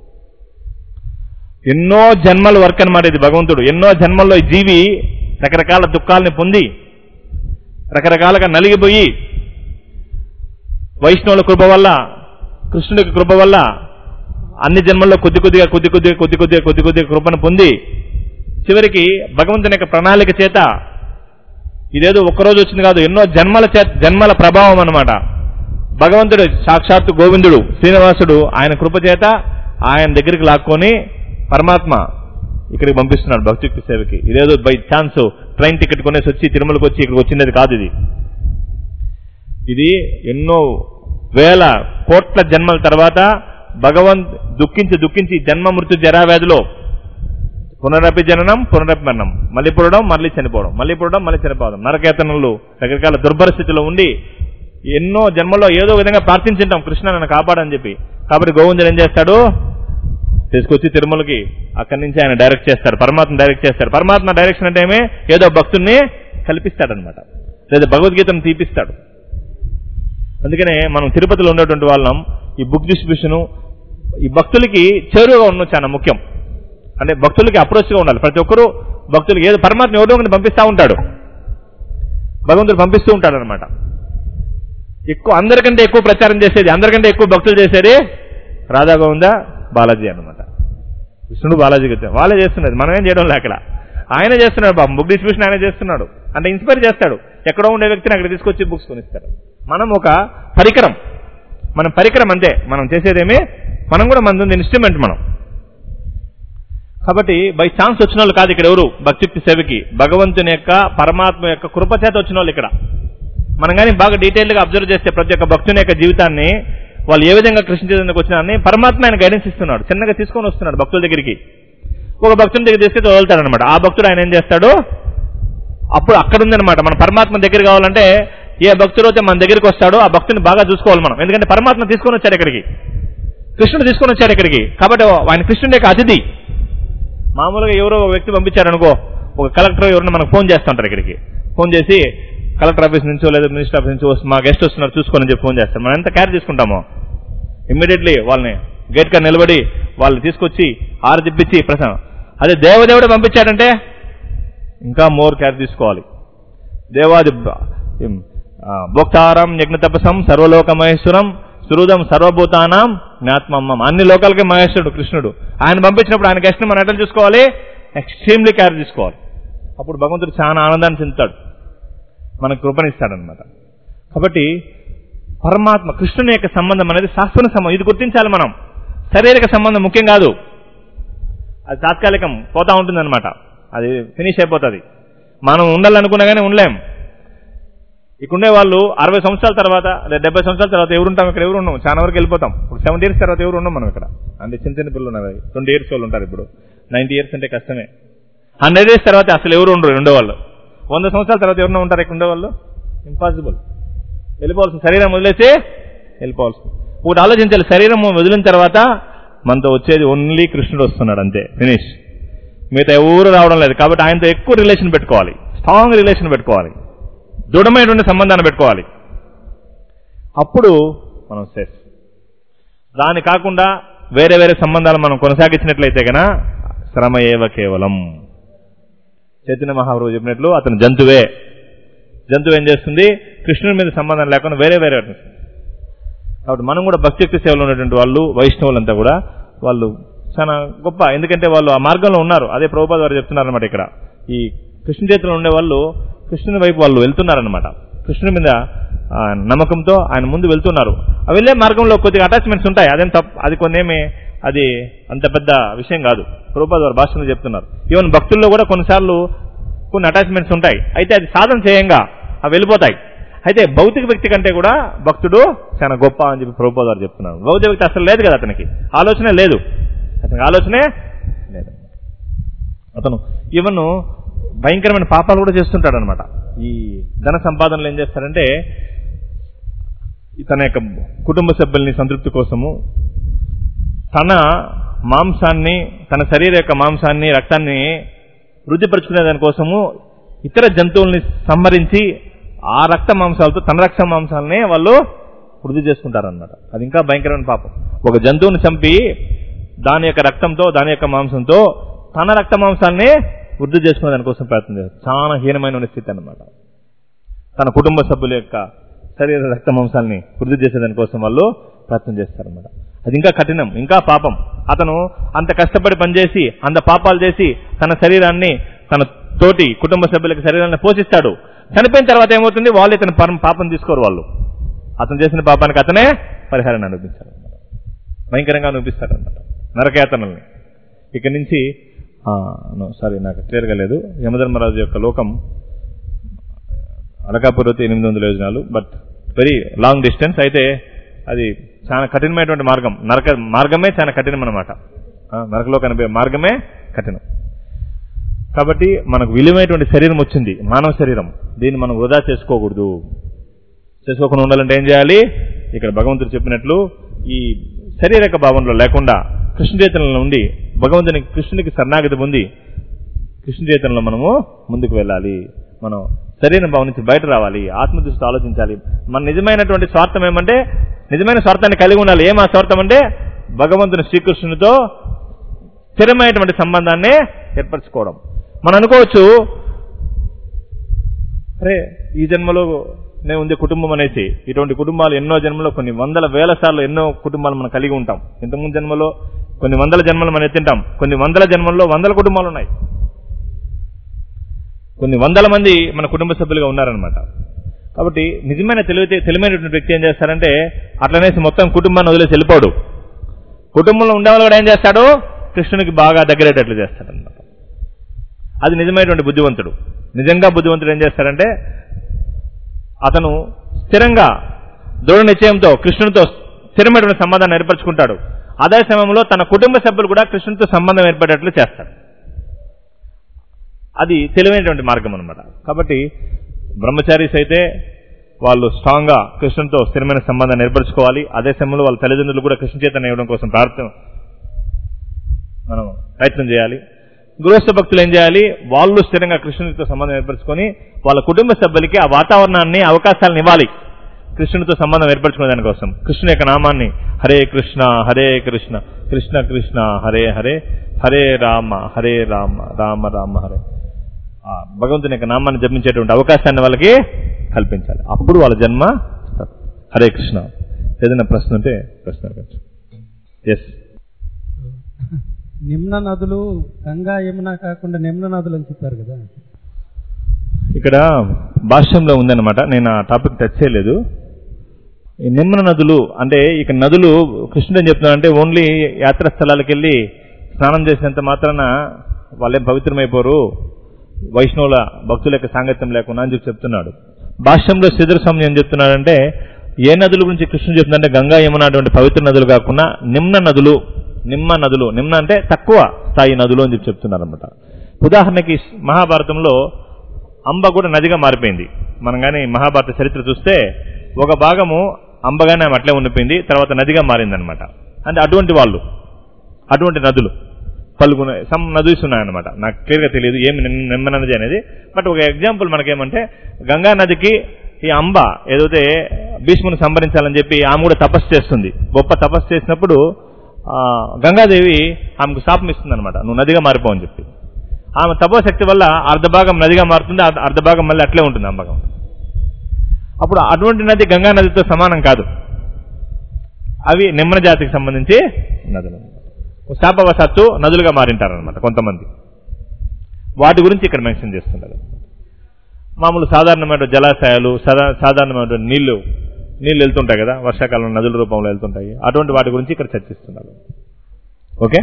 ఎన్నో జన్మల వర్క్ అనమాట ఇది భగవంతుడు ఎన్నో జన్మల్లో ఈ జీవి రకరకాల దుఃఖాలని పొంది రకరకాలుగా నలిగిపోయి వైష్ణవుల కృప వల్ల కృష్ణుడికి కృప వల్ల అన్ని జన్మల్లో కొద్ది కొద్దిగా కొద్ది కొద్దిగా కొద్ది కొద్దిగా కొద్ది కొద్దిగా కృపను పొంది చివరికి భగవంతుని యొక్క ప్రణాళిక చేత ఇదేదో ఒక్కరోజు వచ్చింది కాదు ఎన్నో జన్మల చేత జన్మల ప్రభావం అన్నమాట భగవంతుడు సాక్షాత్తు గోవిందుడు శ్రీనివాసుడు ఆయన కృప చేత ఆయన దగ్గరికి లాక్కొని పరమాత్మ ఇక్కడికి పంపిస్తున్నాడు భక్తి సేవకి ఇదేదో బై ఛాన్స్ ట్రైన్ టికెట్ కొనేసి వచ్చి తిరుమలకి వచ్చి ఇక్కడికి వచ్చినది కాదు ఇది ఇది ఎన్నో వేల కోట్ల జన్మల తర్వాత భగవంత్ దుఃఖించి దుఃఖించి జన్మ మృత్యు జరావ్యాధిలో పునరపి జననం పునరపి మరణం మళ్ళీ పుడడం మళ్ళీ చనిపోవడం మళ్ళీ పుడడం మళ్ళీ చనిపోవడం నరకేతనంలో రకరకాల దుర్భరస్థితిలో ఉండి ఎన్నో జన్మలో ఏదో విధంగా ప్రార్థించుంటాం కృష్ణ నన్ను కాపాడని చెప్పి కాబట్టి గోవిందుడు ఏం చేస్తాడు తీసుకొచ్చి తిరుమలకి అక్కడి నుంచి ఆయన డైరెక్ట్ చేస్తాడు పరమాత్మ డైరెక్ట్ చేస్తాడు పరమాత్మ డైరెక్షన్ అంటే ఏమే ఏదో భక్తుల్ని కల్పిస్తాడనమాట లేదా భగవద్గీతను తీపిస్తాడు అందుకనే మనం తిరుపతిలో ఉన్నటువంటి వాళ్ళం ఈ బుక్ డిస్ట్రిబ్యూషన్ ఈ భక్తులకి చేరువగా ఉండడం చాలా ముఖ్యం అంటే భక్తులకి అప్రోచ్గా ఉండాలి ప్రతి ఒక్కరూ భక్తులకి ఏదో పరమాత్మ ఎవరో ఒకరిని పంపిస్తూ ఉంటాడు భగవంతుడు పంపిస్తూ ఉంటాడు అనమాట ఎక్కువ అందరికంటే ఎక్కువ ప్రచారం చేసేది అందరికంటే ఎక్కువ భక్తులు చేసేది రాధా గోవింద బాలాజీ అనమాట కృష్ణుడు బాలాజీ గారు వాళ్ళే చేస్తున్నారు మనం ఏం చేయడం లేక ఆయన చేస్తున్నాడు బాబు బుక్ డిస్ట్రిబ్యూషన్ ఆయన చేస్తున్నాడు అంటే ఇన్స్పైర్ చేస్తాడు ఎక్కడో ఉండే వ్యక్తిని అక్కడ తీసుకొచ్చి బుక్స్ కొనిస్తాడు మనం ఒక పరికరం మనం పరికరం అంతే మనం చేసేదేమి మనం కూడా మన ఇన్స్ట్రుమెంట్ మనం కాబట్టి బై ఛాన్స్ వచ్చిన వాళ్ళు కాదు ఇక్కడ ఎవరు భక్తి సేవకి భగవంతుని యొక్క పరమాత్మ యొక్క కృప చేత వచ్చిన వాళ్ళు ఇక్కడ మనం కానీ బాగా డీటెయిల్ గా అబ్జర్వ్ చేస్తే ప్రతి ఒక్క భక్తుని యొక్క జీవితాన్ని వాళ్ళు ఏ విధంగా కృష్ణ చైతన్యకు వచ్చినారని పరమాత్మ ఆయన గైడెన్స్ ఇస్తున్నాడు చిన్నగా తీసుకొని వస్తున్నాడు భక్తుల దగ్గరికి ఒక భక్తుని దగ్గర తీసుకెళ్తే వదులుతాడు అనమాట ఆ భక్తుడు ఆయన ఏం చేస్తాడు అప్పుడు అక్కడ ఉందన్నమాట మన పరమాత్మ దగ్గర కావాలంటే ఏ భక్తుడు అయితే మన దగ్గరికి వస్తాడో ఆ భక్తుని బాగా చూసుకోవాలి మనం ఎందుకంటే పరమాత్మ తీసుకొని వచ్చాడు ఇక్కడికి కృష్ణుడు తీసుకొని వచ్చాడు ఇక్కడికి కాబట్టి ఆయన కృష్ణుడి యొక్క అతిథి మామూలుగా ఎవరో ఒక వ్యక్తి పంపించారనుకో ఒక కలెక్టర్ ఎవరైనా మనకు ఫోన్ చేస్తుంటారు ఇక్కడికి ఫోన్ చేసి కలెక్టర్ ఆఫీస్ నుంచో లేదా మినిస్టర్ ఆఫీస్ నుంచి వస్తు- మా గెస్ట్ వస్తున్నారు చూసుకొని చెప్పి ఫోన్ చేస్తారు మనం ఎంత కేర్ తీసుకుంటామో ఇమ్మీడియట్లీ వాళ్ళని గేట్ కాడ నిలబడి వాళ్ళు తీసుకొచ్చి ఆరు తిప్పించి ప్రసన్న అదే దేవదేవుడు పంపించాడంటే ఇంకా మోర్ కేర్ తీసుకోవాలి దేవాది బ- ఏం, ఆ, భోక్తారం యజ్ఞ తపసం సర్వలోక మహేశ్వరం సురుదం సర్వభూతానం జ్ఞాత్మమ్మం అన్ని లోకాలకి మహేశ్వరుడు కృష్ణుడు ఆయన పంపించినప్పుడు ఆయన గెస్ట్ని మనం ఎట్లా చూసుకోవాలి ఎక్స్ట్రీమ్లీ కేర్ తీసుకోవాలి అప్పుడు భగవంతుడు చాలా ఆనందాన్ని చెందుతాడు మనకు కృపణిస్తాడనమాట కాబట్టి పరమాత్మ కృష్ణుని యొక్క సంబంధం అనేది శాశ్వత సంబంధం ఇది గుర్తించాలి మనం శారీరక సంబంధం ముఖ్యం కాదు అది తాత్కాలికం పోతా ఉంటుందన్నమాట అది ఫినిష్ అయిపోతుంది మనం ఉండాలనుకున్నా కానీ ఉండలేం ఇక్కడుండే వాళ్ళు అరవై సంవత్సరాల తర్వాత లేదా డెబ్బై సంవత్సరాల తర్వాత ఎవరు ఉంటాం ఇక్కడ ఎవరు ఉన్నాం చాలా వరకు వెళ్ళిపోతాం ఇప్పుడు సెవెంటీ ఇయర్స్ తర్వాత ఎవరు ఉన్నాం మనం ఇక్కడ అంటే చిన్న చిన్న పిల్లలు ఉన్నారు ట్వంటీ ఇయర్స్ వాళ్ళు ఉంటారు ఇప్పుడు నైన్టీ ఇయర్స్ అంటే కష్టమే హండ్రెడ్ ఇయర్స్ తర్వాత అసలు ఎవరు ఉండరు ఉండేవాళ్ళు వంద సంవత్సరాల తర్వాత ఎవరైనా ఉంటారు ఇక్కడ ఉండేవాళ్ళు ఇంపాసిబుల్ వెళ్ళిపోవాల్సిన శరీరం వదిలేసి వెళ్ళిపోవాల్సింది ఒకటి ఆలోచించాలి శరీరం వదిలిన తర్వాత మనతో వచ్చేది ఓన్లీ కృష్ణుడు వస్తున్నాడు అంతే ఫినిష్ మిగతా ఎవరు రావడం లేదు కాబట్టి ఆయనతో ఎక్కువ రిలేషన్ పెట్టుకోవాలి స్ట్రాంగ్ రిలేషన్ పెట్టుకోవాలి దృఢమైనటువంటి సంబంధాన్ని పెట్టుకోవాలి అప్పుడు మనం సేఫ్ దాని కాకుండా వేరే వేరే సంబంధాలు మనం కొనసాగించినట్లయితే గన శ్రమ ఏవ కేవలం చైతన్య మహాప్రభు చెప్పినట్లు అతను జంతువే జంతువు ఏం చేస్తుంది కృష్ణుడి మీద సంబంధం లేకుండా వేరే వేరే ఉంటుంది. కాబట్టి మనం కూడా భక్తియుక్తి సేవలో ఉన్నటువంటి వాళ్ళు వైష్ణవులంతా కూడా వాళ్ళు చాలా గొప్ప ఎందుకంటే వాళ్ళు ఆ మార్గంలో ఉన్నారు అదే ప్రభుపాద వారు చెప్తున్నారనమాట ఇక్కడ ఈ కృష్ణ చేతిలో ఉండే వాళ్ళు కృష్ణుని వైపు వాళ్ళు వెళ్తున్నారనమాట కృష్ణుని మీద ఆ, నమ్మకంతో ఆయన ముందు వెళ్తున్నారు ఆ వెళ్ళే మార్గంలో కొద్దిగా అటాచ్మెంట్స్ ఉంటాయి అదేం తప్ప అది కొన్నేమి అది అంత పెద్ద విషయం కాదు ప్రభుపాద వారు భాషలో చెప్తున్నారు ఈవెన్ భక్తుల్లో కూడా కొన్నిసార్లు కొన్ని అటాచ్మెంట్స్ ఉంటాయి అయితే అది సాధన చేయంగా అవి వెళ్ళిపోతాయి అయితే భౌతిక వ్యక్తి కంటే కూడా భక్తుడు చాలా గొప్ప అని చెప్పి ప్రభుపాద వారు చెప్తున్నారు భౌతిక వ్యక్తి అసలు లేదు కదా అతనికి ఆలోచనే లేదు అతనికి ఆలోచనే లేదు అతను ఈవెన్ భయంకరమైన పాపాలు కూడా చేస్తుంటాడు అనమాట ఈ ధన సంపాదనలు ఏం చేస్తారంటే తన యొక్క కుటుంబ సభ్యుల్ని సంతృప్తి కోసము తన మాంసాన్ని తన శరీర యొక్క మాంసాన్ని రక్తాన్ని వృద్ధిపరుచుకునే దానికోసము ఇతర జంతువుల్ని సంహరించి ఆ రక్త మాంసాలతో తన రక్త మాంసాలనే వాళ్ళు వృద్ధి చేసుకుంటారన్నమాట అది ఇంకా భయంకరమైన పాపం ఒక జంతువుని చంపి దాని యొక్క రక్తంతో దాని యొక్క మాంసంతో తన రక్త మాంసాలనే వృద్ధి చేసుకునే దానికోసం ప్రయత్నం చేస్తారు చాలా హీనమైన స్థితి అన్నమాట తన కుటుంబ సభ్యుల యొక్క శరీర రక్త మాంసాలని వృద్ధి చేసేదాని కోసం వాళ్ళు ప్రయత్నం చేస్తారన్నమాట అది ఇంకా కఠినం ఇంకా పాపం అతను అంత కష్టపడి పనిచేసి అంత పాపాలు చేసి తన శరీరాన్ని తన తోటి కుటుంబ సభ్యులకి శరీరాన్ని పోషిస్తాడు చనిపోయిన తర్వాత ఏమవుతుంది వాళ్ళు ఇతని పరం పాపం తీసుకోరు వాళ్ళు అతను చేసిన పాపానికి అతనే పరిహారాన్ని అనిపించారు భయంకరంగా అనిపిస్తాడు అనమాట నరకయాతనల్ని ఇక్కడి నుంచి సారీ నాకు క్లియర్గా లేదు యమధర్మరాజు యొక్క లోకం అలకాపూర్ అయితే ఎనిమిది వందల యోజనాలు బట్ వెరీ లాంగ్ డిస్టెన్స్ అయితే అది చాలా కఠినమైనటువంటి మార్గం నరక మార్గమే చాలా కఠినం అనమాట నరకలో కనిపే మార్గమే కఠినం కాబట్టి మనకు విలువైనటువంటి శరీరం వచ్చింది మానవ శరీరం దీన్ని మనం వృధా చేసుకోకూడదు చేసుకోకుండా ఉండాలంటే ఏం చేయాలి ఇక్కడ భగవంతుడు చెప్పినట్లు ఈ శరీరక భావంలో లేకుండా కృష్ణ చైతన్యంలో ఉండి భగవంతుని కృష్ణునికి శరణాగతి పొంది కృష్ణ చైతన్యంలో మనము ముందుకు వెళ్ళాలి మనం శరీరం భావం నుంచి బయట రావాలి ఆత్మదృష్టితో ఆలోచించాలి మన నిజమైనటువంటి స్వార్థం ఏమంటే నిజమైన స్వార్థాన్ని కలిగి ఉండాలి ఏం ఆ స్వార్థం అంటే భగవంతుని శ్రీకృష్ణునితో స్థిరమైనటువంటి సంబంధాన్ని ఏర్పరచుకోవడం మనం అనుకోవచ్చు అరే ఈ జన్మలో నే ఉంది కుటుంబం అనేసి ఇటువంటి కుటుంబాలు ఎన్నో జన్మలో కొన్ని వందల వేల సార్లు ఎన్నో కుటుంబాలు మనం కలిగి ఉంటాం ఇంతకుముందు జన్మలో కొన్ని వందల జన్మలు మనం ఎత్తింటాం కొన్ని వందల జన్మల్లో వందల కుటుంబాలు ఉన్నాయి కొన్ని వందల మంది మన కుటుంబ సభ్యులుగా ఉన్నారనమాట కాబట్టి నిజమైన తెలివి తెలివైనటువంటి వ్యక్తి ఏం చేస్తారంటే అట్లనేసి మొత్తం కుటుంబాన్ని వదిలేసి వెళ్ళిపోడు కుటుంబంలో ఉండేవాళ్ళు కూడా ఏం చేస్తాడు కృష్ణునికి బాగా దగ్గరేటట్లు చేస్తాడనమాట అది నిజమైనటువంటి బుద్ధివంతుడు నిజంగా బుద్ధివంతుడు ఏం చేస్తాడంటే అతను స్థిరంగా దృఢ నిశ్చయంతో కృష్ణునితో స్థిరమైనటువంటి సంబంధాన్ని ఏర్పరచుకుంటాడు అదే సమయంలో తన కుటుంబ సభ్యులు కూడా కృష్ణునితో సంబంధం ఏర్పడేట్లు చేస్తాడు అది తెలివైనటువంటి మార్గం అనమాట కాబట్టి బ్రహ్మచారీస్ అయితే వాళ్ళు స్ట్రాంగ్ గా కృష్ణునితో స్థిరమైన సంబంధాన్ని ఏర్పరచుకోవాలి అదే సమయంలో వాళ్ళ తల్లిదండ్రులు కూడా కృష్ణ చేతన ఇవ్వడం కోసం ప్రార్థన మనం ప్రయత్నం చేయాలి గృహస్థ భక్తులు ఏం చేయాలి వాళ్ళు స్థిరంగా కృష్ణునితో సంబంధం ఏర్పరచుకొని వాళ్ళ కుటుంబ సభ్యులకి ఆ వాతావరణాన్ని అవకాశాలను ఇవ్వాలి కృష్ణునితో సంబంధం ఏర్పరచుకునే దానికోసం కృష్ణుని యొక్క నామాన్ని హరే కృష్ణ హరే కృష్ణ కృష్ణ కృష్ణ హరే హరే హరే రామ హరే రామ రామ రామ హరే ఆ భగవంతుని యొక్క నామాన్ని జపించేటువంటి అవకాశాన్ని వాళ్ళకి కల్పించాలి అప్పుడు వాళ్ళ జన్మ హరే కృష్ణ ఏదైనా ప్రశ్న ఉంటే ప్రశ్న అడగచ్చు ఎస్ నిమ్న నదులు గంగా యమున కాకుండా నిమ్న నదులు అని చెప్పారు కదా ఇక్కడ భాష్యంలో ఉందన్నమాట నేను ఆ టాపిక్ టచ్ చేయలేదు ఈ నిమ్న నదులు అంటే ఇక నదులు కృష్ణుడు ఏం చెప్తున్నాడంటే ఓన్లీ యాత్రా స్థలాలకు వెళ్ళి స్నానం చేసినంత మాత్రాన వాళ్ళేం పవిత్రమైపోరు వైష్ణవుల భక్తుల యొక్క సాంగత్యం లేకుండా అని చెప్పి చెప్తున్నాడు భాష్యంలో సిద్ధర స్వామి ఏం చెప్తున్నాడంటే ఏ నదుల గురించి కృష్ణుడు చెప్తుందంటే గంగా యమున అటువంటి పవిత్ర నదులు కాకుండా నిమ్న నదులు నిమ్మ నదులు నిమ్న అంటే తక్కువ స్థాయి నదులు అని చెప్పి చెప్తున్నారు అనమాట ఉదాహరణకి మహాభారతంలో అంబ కూడా నదిగా మారిపోయింది మనం కానీ మహాభారత చరిత్ర చూస్తే ఒక భాగము అంబగానే ఆమె అట్లే ఉండిపోయింది తర్వాత నదిగా మారిందనమాట అంటే అటువంటి వాళ్ళు అటువంటి నదులు పలుకున్న సమ్ నదీస్ ఉన్నాయన్నమాట నాకు క్లియర్గా తెలియదు ఏమి నిమ్- నిమ్మ నది అనేది బట్ ఒక ఎగ్జాంపుల్ మనకేమంటే గంగా నదికి ఈ అంబ ఏదైతే భీష్ముని సంహరించాలని చెప్పి ఆమె కూడా తపస్సు చేస్తుంది గొప్ప తపస్సు చేసినప్పుడు ఆ, గంగాదేవి ఆమెకు శాపం ఇస్తుంది అనమాట నువ్వు నదిగా మారిపోవని చెప్పి ఆమె తపోశక్తి వల్ల అర్ధభాగం నదిగా మారుతుంది అర్ధ- అర్ధభాగం మళ్ళీ అట్లే ఉంటుంది అంబగం అప్పుడు అటువంటి నది గంగా నదితో సమానం కాదు అవి నిమ్న జాతికి సంబంధించి నదులు శాపవశాత్తు నదులుగా మారింటారనమాట కొంతమంది వాటి గురించి ఇక్కడ మెన్షన్ చేస్తున్నారు మామూలు సాధారణమైన జలాశయాలు సాధా సాధారణమైన నీళ్లు నీళ్లు వెళ్తుంటాయి కదా వర్షాకాలంలో నదుల రూపంలో వెళ్తుంటాయి అటువంటి వాటి గురించి ఇక్కడ చర్చిస్తున్నారు ఓకే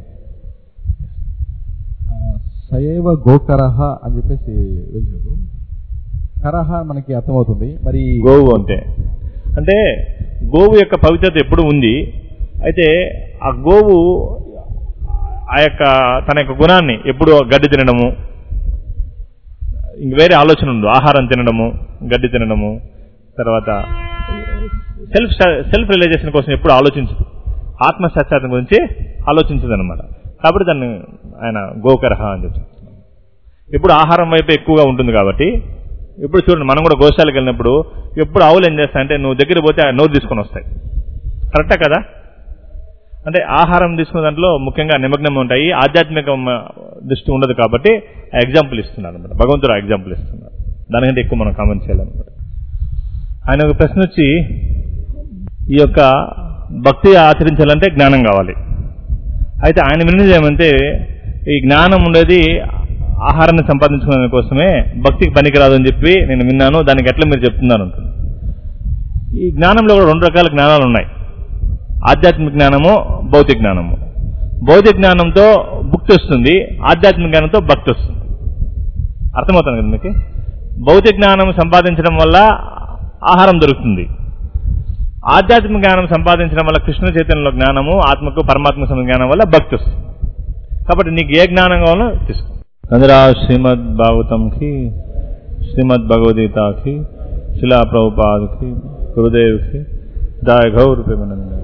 సయైవ గోకరహ అని చెప్పేసి వెళ్ళారు కరహ మనకి అర్థమవుతుంది మరి గోవు అంటే అంటే గోవు యొక్క పవిత్రత ఎప్పుడు ఉంది అయితే ఆ గోవు ఆ యొక్క తన యొక్క గుణాన్ని ఎప్పుడు గడ్డి తినడము ఇంక వేరే ఆలోచన ఉండదు ఆహారం తినడము గడ్డి తినడము తర్వాత సెల్ఫ్ సెల్ఫ్ రియలైజేషన్ కోసం ఎప్పుడు ఆలోచించదు ఆత్మసాక్షాత్రం గురించి ఆలోచించదు అనమాట కాబట్టి దాన్ని ఆయన గోకరహ అని చెప్తున్నారు ఎప్పుడు ఆహారం వైపు ఎక్కువగా ఉంటుంది కాబట్టి ఇప్పుడు చూడండి మనం కూడా గోశాలకు వెళ్ళినప్పుడు ఎప్పుడు ఆవులు ఏం చేస్తాయంటే నువ్వు దగ్గర పోతే ఆ నోరు తీసుకొని వస్తాయి కరెక్టా కదా అంటే ఆహారం తీసుకున్న దాంట్లో ముఖ్యంగా నిమగ్నం ఉంటాయి ఆధ్యాత్మిక మ- దృష్టి ఉండదు కాబట్టి ఆ ఎగ్జాంపుల్ ఇస్తున్నారు అనమాట భగవంతుడు ఆ ఎగ్జాంపుల్ ఇస్తున్నారు దానికంటే ఎక్కువ మనం కామెంట్ చేయాలన్నమాట ఆయన ఒక ప్రశ్న వచ్చి ఈ యొక్క భక్తి ఆచరించాలంటే జ్ఞానం కావాలి అయితే ఆయన విన్నది ఏమంటే ఈ జ్ఞానం ఉండేది ఆహారాన్ని సంపాదించుకునే కోసమే భక్తికి పనికిరాదు అని చెప్పి నేను విన్నాను దానికి ఎట్లా మీరు చెప్తున్నారు అంటుంది ఈ జ్ఞానంలో కూడా రెండు రకాల జ్ఞానాలు ఉన్నాయి ఆధ్యాత్మిక జ్ఞానము భౌతిక జ్ఞానము భౌతిక జ్ఞానంతో భుక్తి వస్తుంది ఆధ్యాత్మిక జ్ఞానంతో భక్తి వస్తుంది అర్థమవుతుంది కదా మీకు భౌతిక జ్ఞానం సంపాదించడం వల్ల ఆహారం దొరుకుతుంది ఆధ్యాత్మిక జ్ఞానం సంపాదించడం వల్ల కృష్ణ చైతన్యంలో జ్ఞానము ఆత్మకు పరమాత్మ సంబంధ జ్ఞానం వల్ల భక్తి వస్తుంది కాబట్టి నీకు ఏ జ్ఞానం కావాలో తీసుకో అందరా శ్రీమద్ భాగవతంకి శ్రీమద్ భగవద్గీతకి శిలా ప్రభుపాదకి గురుదేవ్కి దాయ గౌరవ